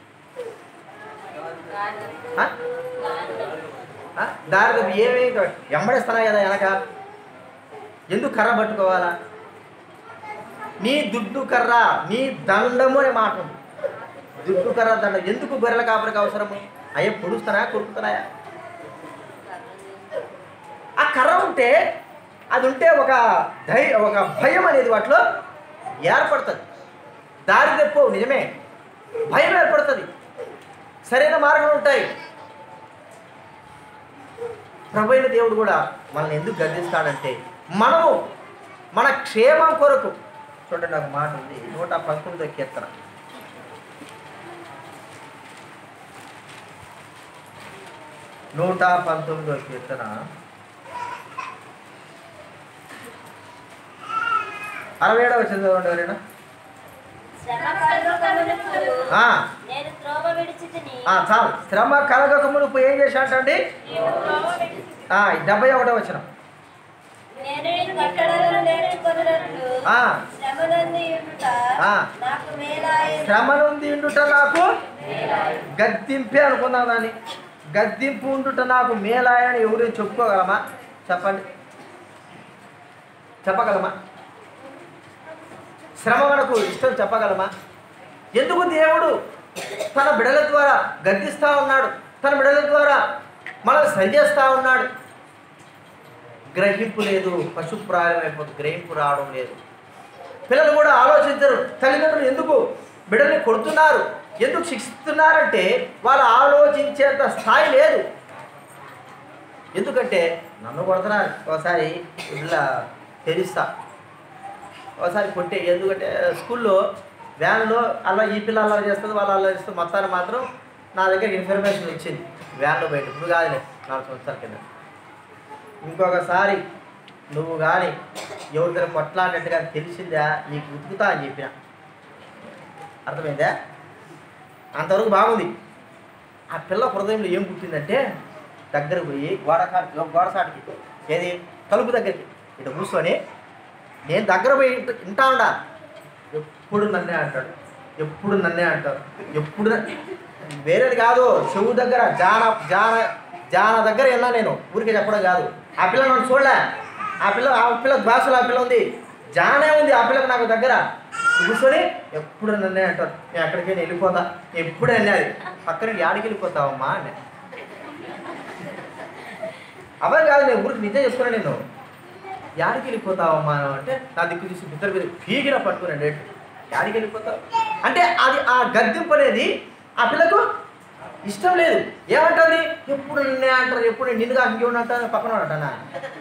ఆ? ఆ? దారిలో ఏమేమి ఎంబడేస్తున్నాయి కదా వెనక ఎందుకు కర్ర పట్టుకోవాలా నీ దుడ్డు కర్ర నీ దండము అనే మాట ఉంది దుడ్డు కర్ర దండం ఎందుకు గొర్రెల కాపరికి అవసరము అయ్యా పొడుస్తున్నాయా కొరుకుతున్నాయా ఆ కర్ర ఉంటే అది ఉంటే ఒక ధై ఒక భయం అనేది వాటిలో ఏర్పడుతుంది దారి తెప్పు నిజమే భయం ఏర్పడుతుంది సరైన మార్గం ఉంటాయి ప్రభైన దేవుడు కూడా మనల్ని ఎందుకు గర్దిస్తాడంటే మనము మన క్షేమం కొరకు చూడండి ఒక మాట ఉంది నూట పంతొమ్మిదో కీర్తన నూట పంతొమ్మిదో కీర్తన అరవై ఏడవ చదవండి ఎవరైనా శ్రమ కలుగకమునుపు ఆ, నేను త్రోవ విడిచితిని ఆ, చాలు శ్రమ కలగక మునుపు ఏం చేశాడండి నేను త్రోవ విడిచి ఆ, డెబ్బై ఒకటో వచ్చిన నేను ఈ కట్టడలను నేర్చుకొనున్నట్లు ఆ. శ్రమనందు ఉండుట ఆ. నాకు మేలాయను శ్రమ నుండి ఉండుట నాకు గద్దింపే అనుకుందాం దాన్ని గద్దింపు ఉండుట నాకు మేలాయని ఎవరు చెప్పుకోగలమా చెప్పండి చెప్పగలమా శ్రమ మనకు ఇష్టం చెప్పగలమా ఎందుకు దేవుడు తన బిడల ద్వారా గద్దిస్తూ ఉన్నాడు తన బిడల ద్వారా మనల్ని సరిచేస్తూ ఉన్నాడు గ్రహింపు లేదు పశుప్రాయం అయిపోతుంది గ్రహింపు రావడం లేదు పిల్లలు కూడా ఆలోచించరు తల్లిదండ్రులు ఎందుకు బిడ్డల్ని కొడుతున్నారు ఎందుకు శిక్షిస్తున్నారంటే వాళ్ళు ఆలోచించేంత స్థాయి లేదు ఎందుకంటే నన్ను కొడుతున్నారు ఒకసారి ఇలా తెలుస్తా ఒకసారి కొట్టే ఎందుకంటే స్కూల్లో వ్యాన్లో అలా ఈ పిల్ల అలా చేస్తుంది వాళ్ళు అలా చేస్తుంది మొత్తాన్ని మాత్రం నా దగ్గర ఇన్ఫర్మేషన్ వచ్చింది వ్యాన్లో బయట ఇప్పుడు కాదులే నాలుగు సంవత్సరాల కింద ఇంకొకసారి నువ్వు కానీ ఎవరితో కొట్లాడినట్టుగా తెలిసిందా నీకు ఉతుకుతా అని చెప్పిన అర్థమైందా అంతవరకు బాగుంది ఆ పిల్ల హృదయంలో ఏం పుట్టిందంటే దగ్గర పోయి గోడ కాడికి గోడ సాటికి ఏది తలుపు దగ్గరికి ఇటు కూర్చొని నేను దగ్గర పోయి ఇంట- వింటా ఉండా ఎప్పుడు నన్నే అంటాడు ఎప్పుడు నన్నే అంటాడు ఎప్పుడు న- వేరేది కాదు చెవు దగ్గర జాన జాన జాన దగ్గర విన్నా నేను ఊరికే చెప్పడం కాదు ఆ పిల్ల నన్ను చూడలే ఆ పిల్ల ఆ పిల్ల భాషలో ఆ పిల్ల ఉంది జానే ఉంది ఆ పిల్లకి నాకు దగ్గర కూర్చొని ఎప్పుడు నన్నే అంటారు నేను ఎక్కడికైనా వెళ్ళిపోతా ఎప్పుడు అన్నది పక్కన యాడికి వెళ్ళిపోతావమ్మా అని అవే కాదు నేను ఊరికి నిజం చెప్తున్నా నేను యాడికి వెళ్ళిపోతావమ్మా అంటే నా దిక్కు చూసి ఇద్దరు మీరు పీగిన పట్టుకున్నాడు డేట్ యాడికి వెళ్ళిపోతావు అంటే అది ఆ గద్దెంపు అనేది ఆ పిల్లకు ఇష్టం లేదు ఏమంటుంది ఎప్పుడు నిన్నే అంటారు ఎప్పుడు నిన్ను కాక ఇంకేమన్నా అంటారు పక్కన అంటానా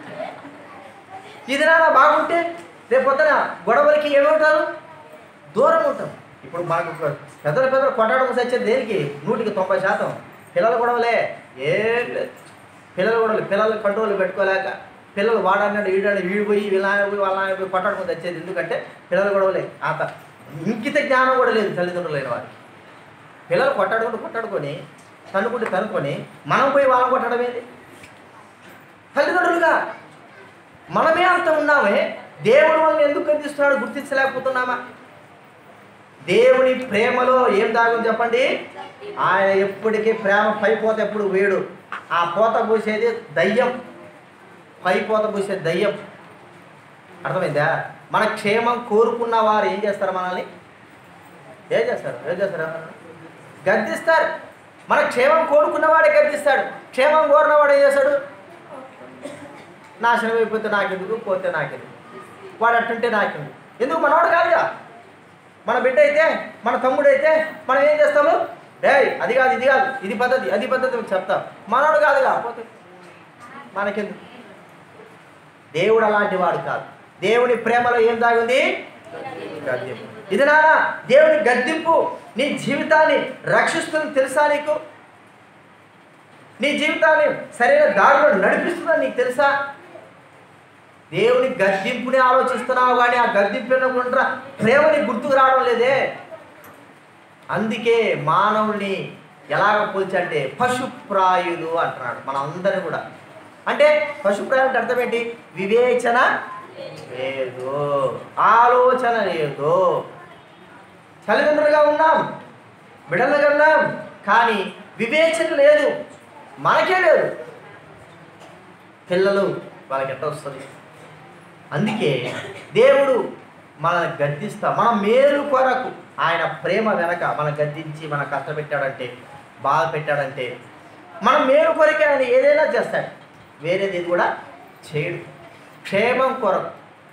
ఇది నాన్న బాగుంటే రేపు పొద్దున గొడవలకి ఏమంటారు దూరం ఉంటాం ఇప్పుడు మనకు ఒక పెద్దలు పెద్దలు కొట్టడం వచ్చేది దేనికి నూటికి తొంభై శాతం పిల్లల గొడవలే ఏం లేదు పిల్లల గొడవలు పిల్లలు కంట్రోల్ పెట్టుకోలేక పిల్లలు వాడన్నాడు వీడాడు వీడిపోయి వీళ్ళ పోయి వాళ్ళ ఆయన పోయి కొట్టడం వచ్చేది ఎందుకంటే పిల్లల గొడవలే ఆత ఇంకిత జ్ఞానం కూడా లేదు తల్లిదండ్రులు లేని వారికి పిల్లలు కొట్టాడుకుంటూ కొట్టాడుకొని తన్నుకుంటూ తనుకొని మనం పోయి వాళ్ళని కొట్టడం ఏంటి తల్లిదండ్రులుగా మనమే అంత ఉన్నామే దేవుడు మనల్ని ఎందుకు గర్దిస్తున్నాడు గుర్తించలేకపోతున్నామా దేవుని ప్రేమలో ఏం దాగుంది చెప్పండి ఆయన ఎప్పటికీ ప్రేమ పై పోత ఎప్పుడు వేడు ఆ పోత పూసేది దయ్యం పై పోత పూసే దయ్యం అర్థమైందా మన క్షేమం కోరుకున్న వారు ఏం చేస్తారు మనల్ని ఏం చేస్తారు ఏం చేస్తారు గద్దిస్తారు మన క్షేమం కోరుకున్నవాడే గద్దిస్తాడు క్షేమం కోరినవాడు ఏం చేస్తాడు నాశనం అయిపోతే నాకెందుకు పోతే నాకెందుకు వాడు అట్టుంటే నాకెందుకు ఎందుకు మనవాడు కాదుగా మన బిడ్డ అయితే మన తమ్ముడు అయితే మనం ఏం చేస్తాము డేయ్ అది కాదు ఇది కాదు ఇది పద్ధతి అది పద్ధతి అని చెప్తాం మనవాడు కాదుగా పోతే మనకెందుకు దేవుడు అలాంటి వాడు కాదు దేవుని ప్రేమలో ఏం దాగింది గద్దింపు ఇది నాన్న దేవుని గద్దింపు నీ జీవితాన్ని రక్షిస్తుంది తెలుసా నీకు నీ జీవితాన్ని సరైన దారిలో నడిపిస్తుందని నీకు తెలుసా దేవుని గద్దింపుని ఆలోచిస్తున్నావు కానీ ఆ గద్దింపున ప్రేమని గుర్తుకు రావడం లేదే అందుకే మానవుని ఎలాగ పోల్చంటే పశుప్రాయులు అంటున్నాడు మన అందరిని కూడా అంటే పశుప్రాయులు అంటే అర్థం ఏంటి వివేచన లేదు ఆలోచన లేదు తల్లిదండ్రులుగా ఉన్నాం బిడలుగా ఉన్నాం కానీ వివేచన లేదు మనకే లేదు పిల్లలు వాళ్ళకి ఎట్లా వస్తుంది అందుకే దేవుడు మనల్ని గద్దిస్తా మన మేలు కొరకు ఆయన ప్రేమ వెనక మన గద్దించి మన కష్టపెట్టాడంటే బాధ పెట్టాడంటే మన మేలు కొరకే ఆయన ఏదైనా చేస్తాడు వేరేది ఇది కూడా చేయడు క్షేమం కొరకు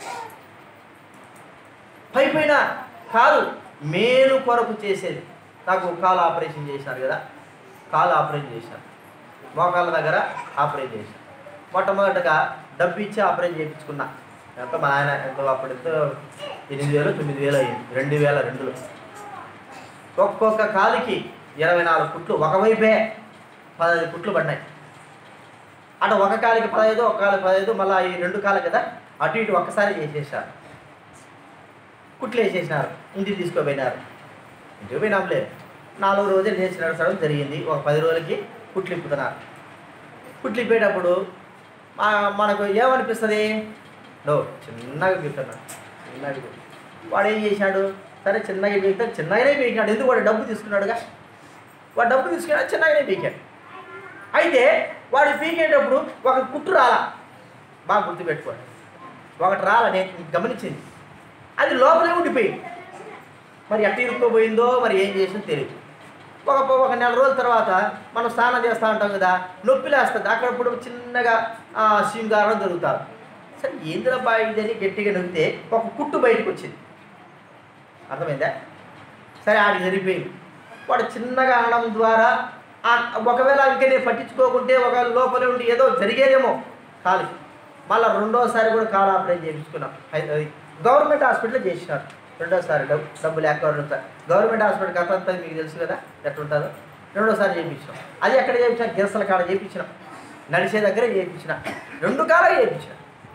పైపైన కాదు మేలు కొరకు చేసేది నాకు కాలు ఆపరేషన్ చేశారు కదా కాలు ఆపరేషన్ చేశారు మోకాళ్ళ దగ్గర ఆపరేషన్ చేశారు మొట్టమొదటగా డబ్బు ఇచ్చి ఆపరేషన్ చేయించుకున్నా ఎంత మా ఆయన ఎంతో అప్పుడు ఎంతో ఎనిమిది వేలు తొమ్మిది వేలు అయ్యింది రెండు వేల రెండులో ఒక్కొక్క కాలికి ఇరవై నాలుగు కుట్లు ఒకవైపే పదహైదు కుట్లు పడినాయి అటు ఒక కాలికి పదహైదు ఒక కాలికి పదహైదు మళ్ళీ ఈ రెండు కాలు కదా అటు ఇటు ఒక్కసారి చేసేసారు కుట్లు వేసేసినారు ఇంటికి తీసుకోపోయినారు ఇంటికి పోయినాంలే నాలుగు రోజులు చేసి నడచడం జరిగింది ఒక పది రోజులకి కుట్లు ఇప్పుతున్నారు కుట్లు ఇప్పేటప్పుడు మా- మనకు ఏమనిపిస్తుంది నో చిన్నగా పీకుతున్నాడు చిన్నగా పీకు. వాడు ఏం చేశాడు సరే చిన్నగా పీకితే చిన్నగానే పీకినాడు ఎందుకు వాడు డబ్బు తీసుకున్నాడుగా వాడు డబ్బు తీసుకున్నాడు చిన్నగానే పీకాడు అయితే వాడు పీకేటప్పుడు ఒక కుట్టు రాలా బాగా గుర్తుపెట్టుకోండి ఒకటి రాలా నేను గమనించింది అది లోపలే ఉండిపోయింది మరి ఎట్ట ఇరుక్కుపోయిందో మరి ఏం చేసిందో తెలియదు ఒక ఒక నెల రోజుల తర్వాత మనం స్నానం చేస్తూ ఉంటాం కదా నొప్పి లేస్తుంది అక్కడప్పుడు చిన్నగా సింగారం దొరుకుతారు సరే ఏందిరబ్బా ఇదని గట్టిగా నొక్కితే ఒక కుట్టు బయటకు వచ్చింది అర్థమైందా సరే ఆడికి జరిగిపోయింది వాడు చిన్నగా అనడం ద్వారా ఆ- ఒకవేళ ఇంకా నేను పట్టించుకోకుంటే ఒక లోపలే ఉండి ఏదో జరిగేదేమో కాలుకి మళ్ళీ రెండోసారి కూడా కాలు ఆపరేషన్ చేయించుకున్నాం హై- అది గవర్నమెంట్ హాస్పిటల్లో చేసినారు రెండోసారి డబ్బు డబ్బు లేక రెండోసారి గవర్నమెంట్ హాస్పిటల్ కథ అంతా మీకు తెలుసు కదా ఎట్లుంటుందో రెండోసారి చేయించినాం అది ఎక్కడ చేయించిన గిరసల కాడ చేయించినాం నడిచే దగ్గర చేయించిన రెండు కాలం చేయించిన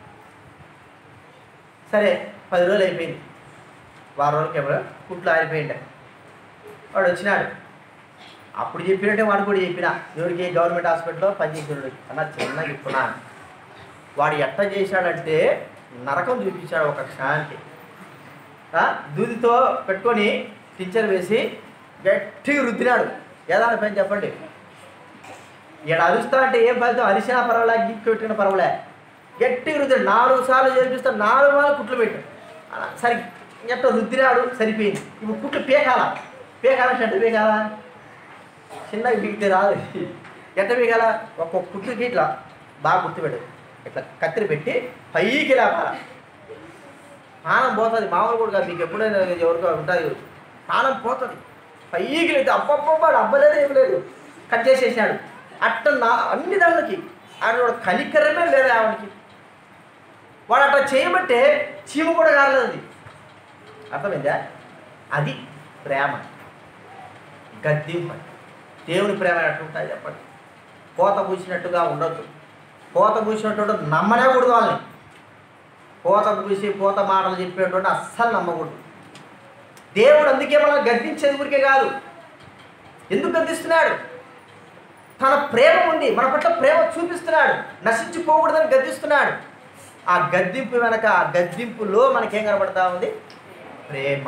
సరే పది రోజులు అయిపోయింది వారం రోజులకి ఏమో కుట్లు ఆరిపోయింది వాడు వచ్చినాడు అప్పుడు చెప్పినట్టే వాడు కూడా చెప్పిన ఎవరికి గవర్నమెంట్ హాస్పిటల్లో పనిచేసేవాడు అన్న చిన్నగా ఇప్పునా వాడు ఎట్ట చేశాడంటే నరకం చూపించాడు ఒక క్షణానికి ఆ, దూదితో పెట్టుకొని టీచర్ వేసి గట్టిగా రుద్దినాడు ఏదాని పని చెప్పండి ఇక్కడ అరుస్తా అంటే ఏం ఫలితం అరిసినా పర్వాలే గిక్కి పెట్టిన పర్వాలే గట్టిగా రుద్దాడు నాలుగు సార్లు చేపిస్తే నాలుగు సార్లు కుట్లు పెట్టు అలా సరి ఎట్ట రుద్దినాడు సరిపోయింది ఇప్పుడు కుట్లు పీకాల పీకాలంటే ఎట్ట పీకాలా చిన్నగా పీకితే రాదు ఎట్ట పీకాల ఒక్కొక్క కుట్లుకి ఇట్లా బాగా గుర్తుపెట్టు ఇట్లా కత్తిరి పెట్టి పైకి లేపాల ప్రాణం పోతుంది మామూలు కూడా కాదు మీకు ఎప్పుడైనా ఎవరికో ఉంటుంది ప్రాణం పోతుంది పైకి లేదు అబ్బబ్బబ్బా అబ్బలేదు ఏం లేదు కట్ చేసేసాడు అట్ట నా అన్ని దానికి ఆవిడ వాడు కనికరమే లేదు ఆవిడకి వాడు అట్లా చేయబట్టే చీమ కూడా కాలేదు అది అర్థమైందా అది ప్రేమ గద్దింపు అంటే. దేవుని ప్రేమ ఎట్లుంటుంది చెప్పండి కోత పూసినట్టుగా ఉండొద్దు కోత పూసినట్టు నమ్మనే కూడదు వాళ్ళని పోత పూసి పోత మాటలు చెప్పేటువంటి అస్సలు నమ్మకూడదు దేవుడు అందుకే మనం గద్దించేది ఊరికే కాదు ఎందుకు గద్దిస్తున్నాడు తన ప్రేమ ఉంది మన పట్ల ప్రేమ చూపిస్తున్నాడు నశించిపోకూడదని గద్దిస్తున్నాడు ఆ గద్దింపు వెనక ఆ గద్దింపులో మనకేం కనబడతా ఉంది ప్రేమ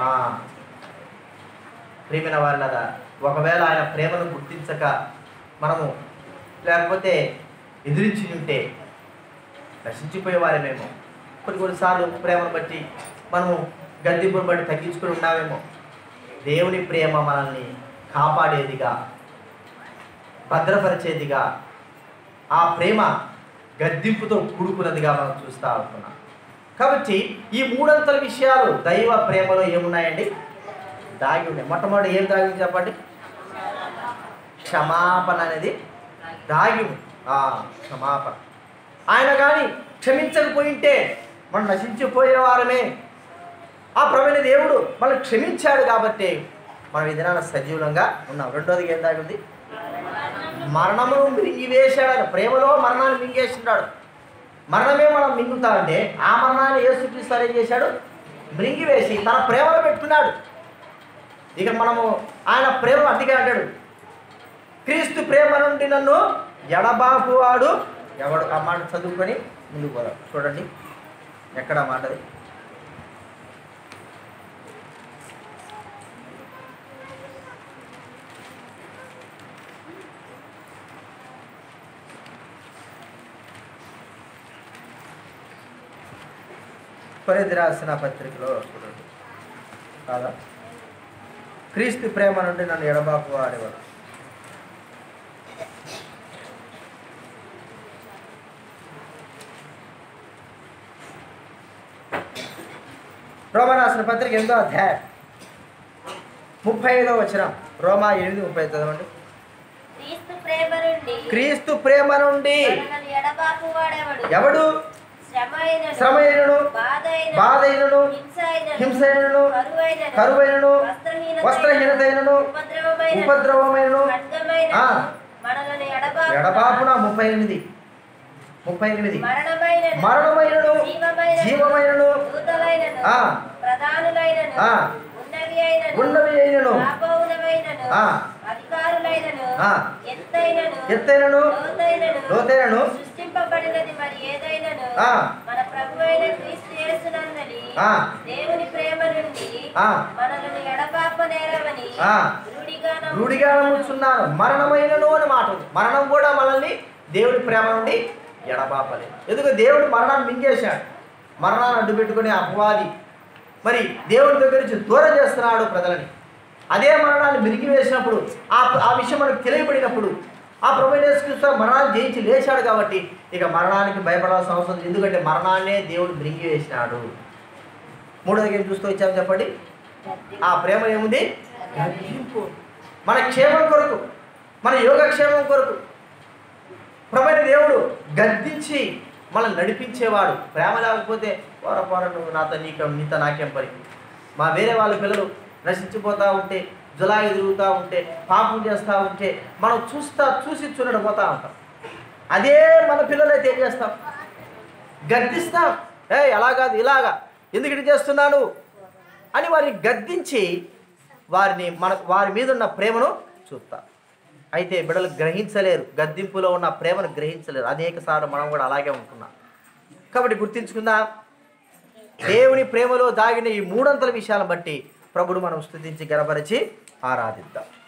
ప్రేమిన వాళ్ళదా ఒకవేళ ఆయన ప్రేమను గుర్తించక మనము లేకపోతే ఎదిరించి ఉంటే నశించిపోయేవారేమేమో కొన్ని కొన్నిసార్లు ప్రేమను బట్టి మనము గద్దింపును బట్టి తగ్గించుకుని ఉన్నామేమో దేవుని ప్రేమ మనల్ని కాపాడేదిగా భద్రపరిచేదిగా ఆ ప్రేమ గద్దింపుతో కూడుకున్నదిగా మనం చూస్తూ ఉంటున్నాం కాబట్టి ఈ మూడంతల విషయాలు దైవ ప్రేమలో ఏమున్నాయండి దాగి ఉన్నాయి మొట్టమొదటి ఏం దాగి ఉంది చెప్పండి క్షమాపణ అనేది దాగి ఉంది ఆ, క్షమాపణ ఆయన కానీ క్షమించకపోయింటే మనం నశించిపోయేవారమే ఆ ప్రవీణ దేవుడు మనం క్షమించాడు కాబట్టి మనం ఈ దినాన సజీవులంగా ఉన్నాం రెండోది ఏం దాగి ఉంది మరణమును మింగివేశాడు ప్రేమలో మరణాన్ని మింగేస్తున్నాడు మరణమే మనం మింగుతా అంటే ఆ మరణాన్ని యేసుక్రీస్తు ఏం చేశాడు మృంగివేసి తన ప్రేమలో పెట్టుకున్నాడు ఇక మనము ఆయన ప్రేమ అందుకే అంటాడు క్రీస్తు ప్రేమ నుండి నన్ను ఎడబాపువాడు ఎవడు ఆ మాట చదువుకొని ముందుకు పోదాం చూడండి ఎక్కడ ఆ మాట అది? కొరింథీ రాసిన పత్రికలో చూడండి కాదా క్రీస్తు ప్రేమ నుండి నన్ను ఎడబాపు వాడేవాడు రోమా రాసిన పత్రిక ఎంతో అధ్యాయం ముప్పై ఐదో వచ్చిన రోమా ఎనిమిది ముప్పై ఐదు చదవండి క్రీస్తు ప్రేమ నుండి క్రీస్తు ప్రేమ నుండి మనల్ని ఎడబాపు వాడేవాడు ఎవడు శ్రమ అయినను, శ్రమ అయినను, బాధ అయినను, బాధ అయినను, హింస అయినను, హింస అయినను, కరువైనను, కరువైనను, వస్త్రహీనత వస్త్రహీనత అయినను, ఉపద్రవమైనను, ఉపద్రవమైనను ఖడ్గమైనను, ఆ. మనలను ఎడబాపున, ఎడబాపున ముప్పై ఎనిమిది ముప్పై ఎనిమిది మరణమైనను, మరణమైనను జీవమైనను, జీవమైనను దూతలైనను, ఆ. ప్రధానులైనను, ఆ. ఉన్నవి అయినను, ఉన్నవి అయినను రాబోవునవైనను, ఆ. అధికారులైనను, ఆ. ఎత్తైనను, ఎత్తైనను లోతైనను, లోతైనను సృష్టింపబడినది మరి ఏదైనను ఆ. మన ప్రభు అయిన క్రీస్తు యేసునందలి ఆ. దేవుని ప్రేమ నుండి ఆ. మనలను ఎడబాప నేరవని ఆ. రూఢిగా నమ్ము- రూఢిగా నమ్ముచున్నాను మరణమైనను అని మాట ఉంది మరణం కూడా మనల్ని దేవుడి ప్రేమ నుండి ఎడబాపలేదు ఎందుకు దేవుడు మరణాన్ని మింగేశాడు మరణాన్ని అడ్డు పెట్టుకుని అపవాది మరి దేవుడి దగ్గర నుంచి దూరం చేస్తున్నాడు ప్రజలని అదే మరణాన్ని మిరిగి వేసినప్పుడు ఆ ఆ విషయం మనకు తెలియబడినప్పుడు ఆ ప్రభుత్వ మరణాన్ని జయించి లేచాడు కాబట్టి ఇక మరణానికి భయపడాల్సిన అవసరం లేదు. ఎందుకంటే మరణాన్నే దేవుడు మిరిగి వేసినాడు మూడోది ఏం చూస్తూ వచ్చాము చెప్పండి ఆ ప్రేమ ఏముంది గద్దింపు. మన క్షేమం కొరకు మన యోగక్షేమం కొరకు ప్రమైన దేవుడు గద్దించి మనల్ని నడిపించేవాడు ప్రేమ లేకపోతే పోర పోర నువ్వు నాతో నీకు నీతో నాకేం పని మా వేరే వాళ్ళ పిల్లలు నశించిపోతూ ఉంటే జులాయి తిరుగుతూ ఉంటే పాపం చేస్తూ ఉంటే మనం చూస్తా చూసి చూడడం పోతా ఉంటాం అదే మన పిల్లలైతే ఏం చేస్తాం గద్దిస్తాం ఏ అలా కాదు ఇలాగా ఎందుకు ఇటు చేస్తున్నాను అని వారిని గద్దించి వారిని మన వారి మీద ఉన్న ప్రేమను చూస్తాం అయితే బిడలు గ్రహించలేరు గద్దింపులో ఉన్న ప్రేమను గ్రహించలేరు అనేక సార్లు మనం కూడా అలాగే ఉంటున్నాం కాబట్టి గుర్తించుకుందాం దేవుని ప్రేమలో దాగిన ఈ మూడంతల విషయాలను బట్టి ప్రభుడు మనం స్థుతించి గనపరిచి ఆరాధిద్దాం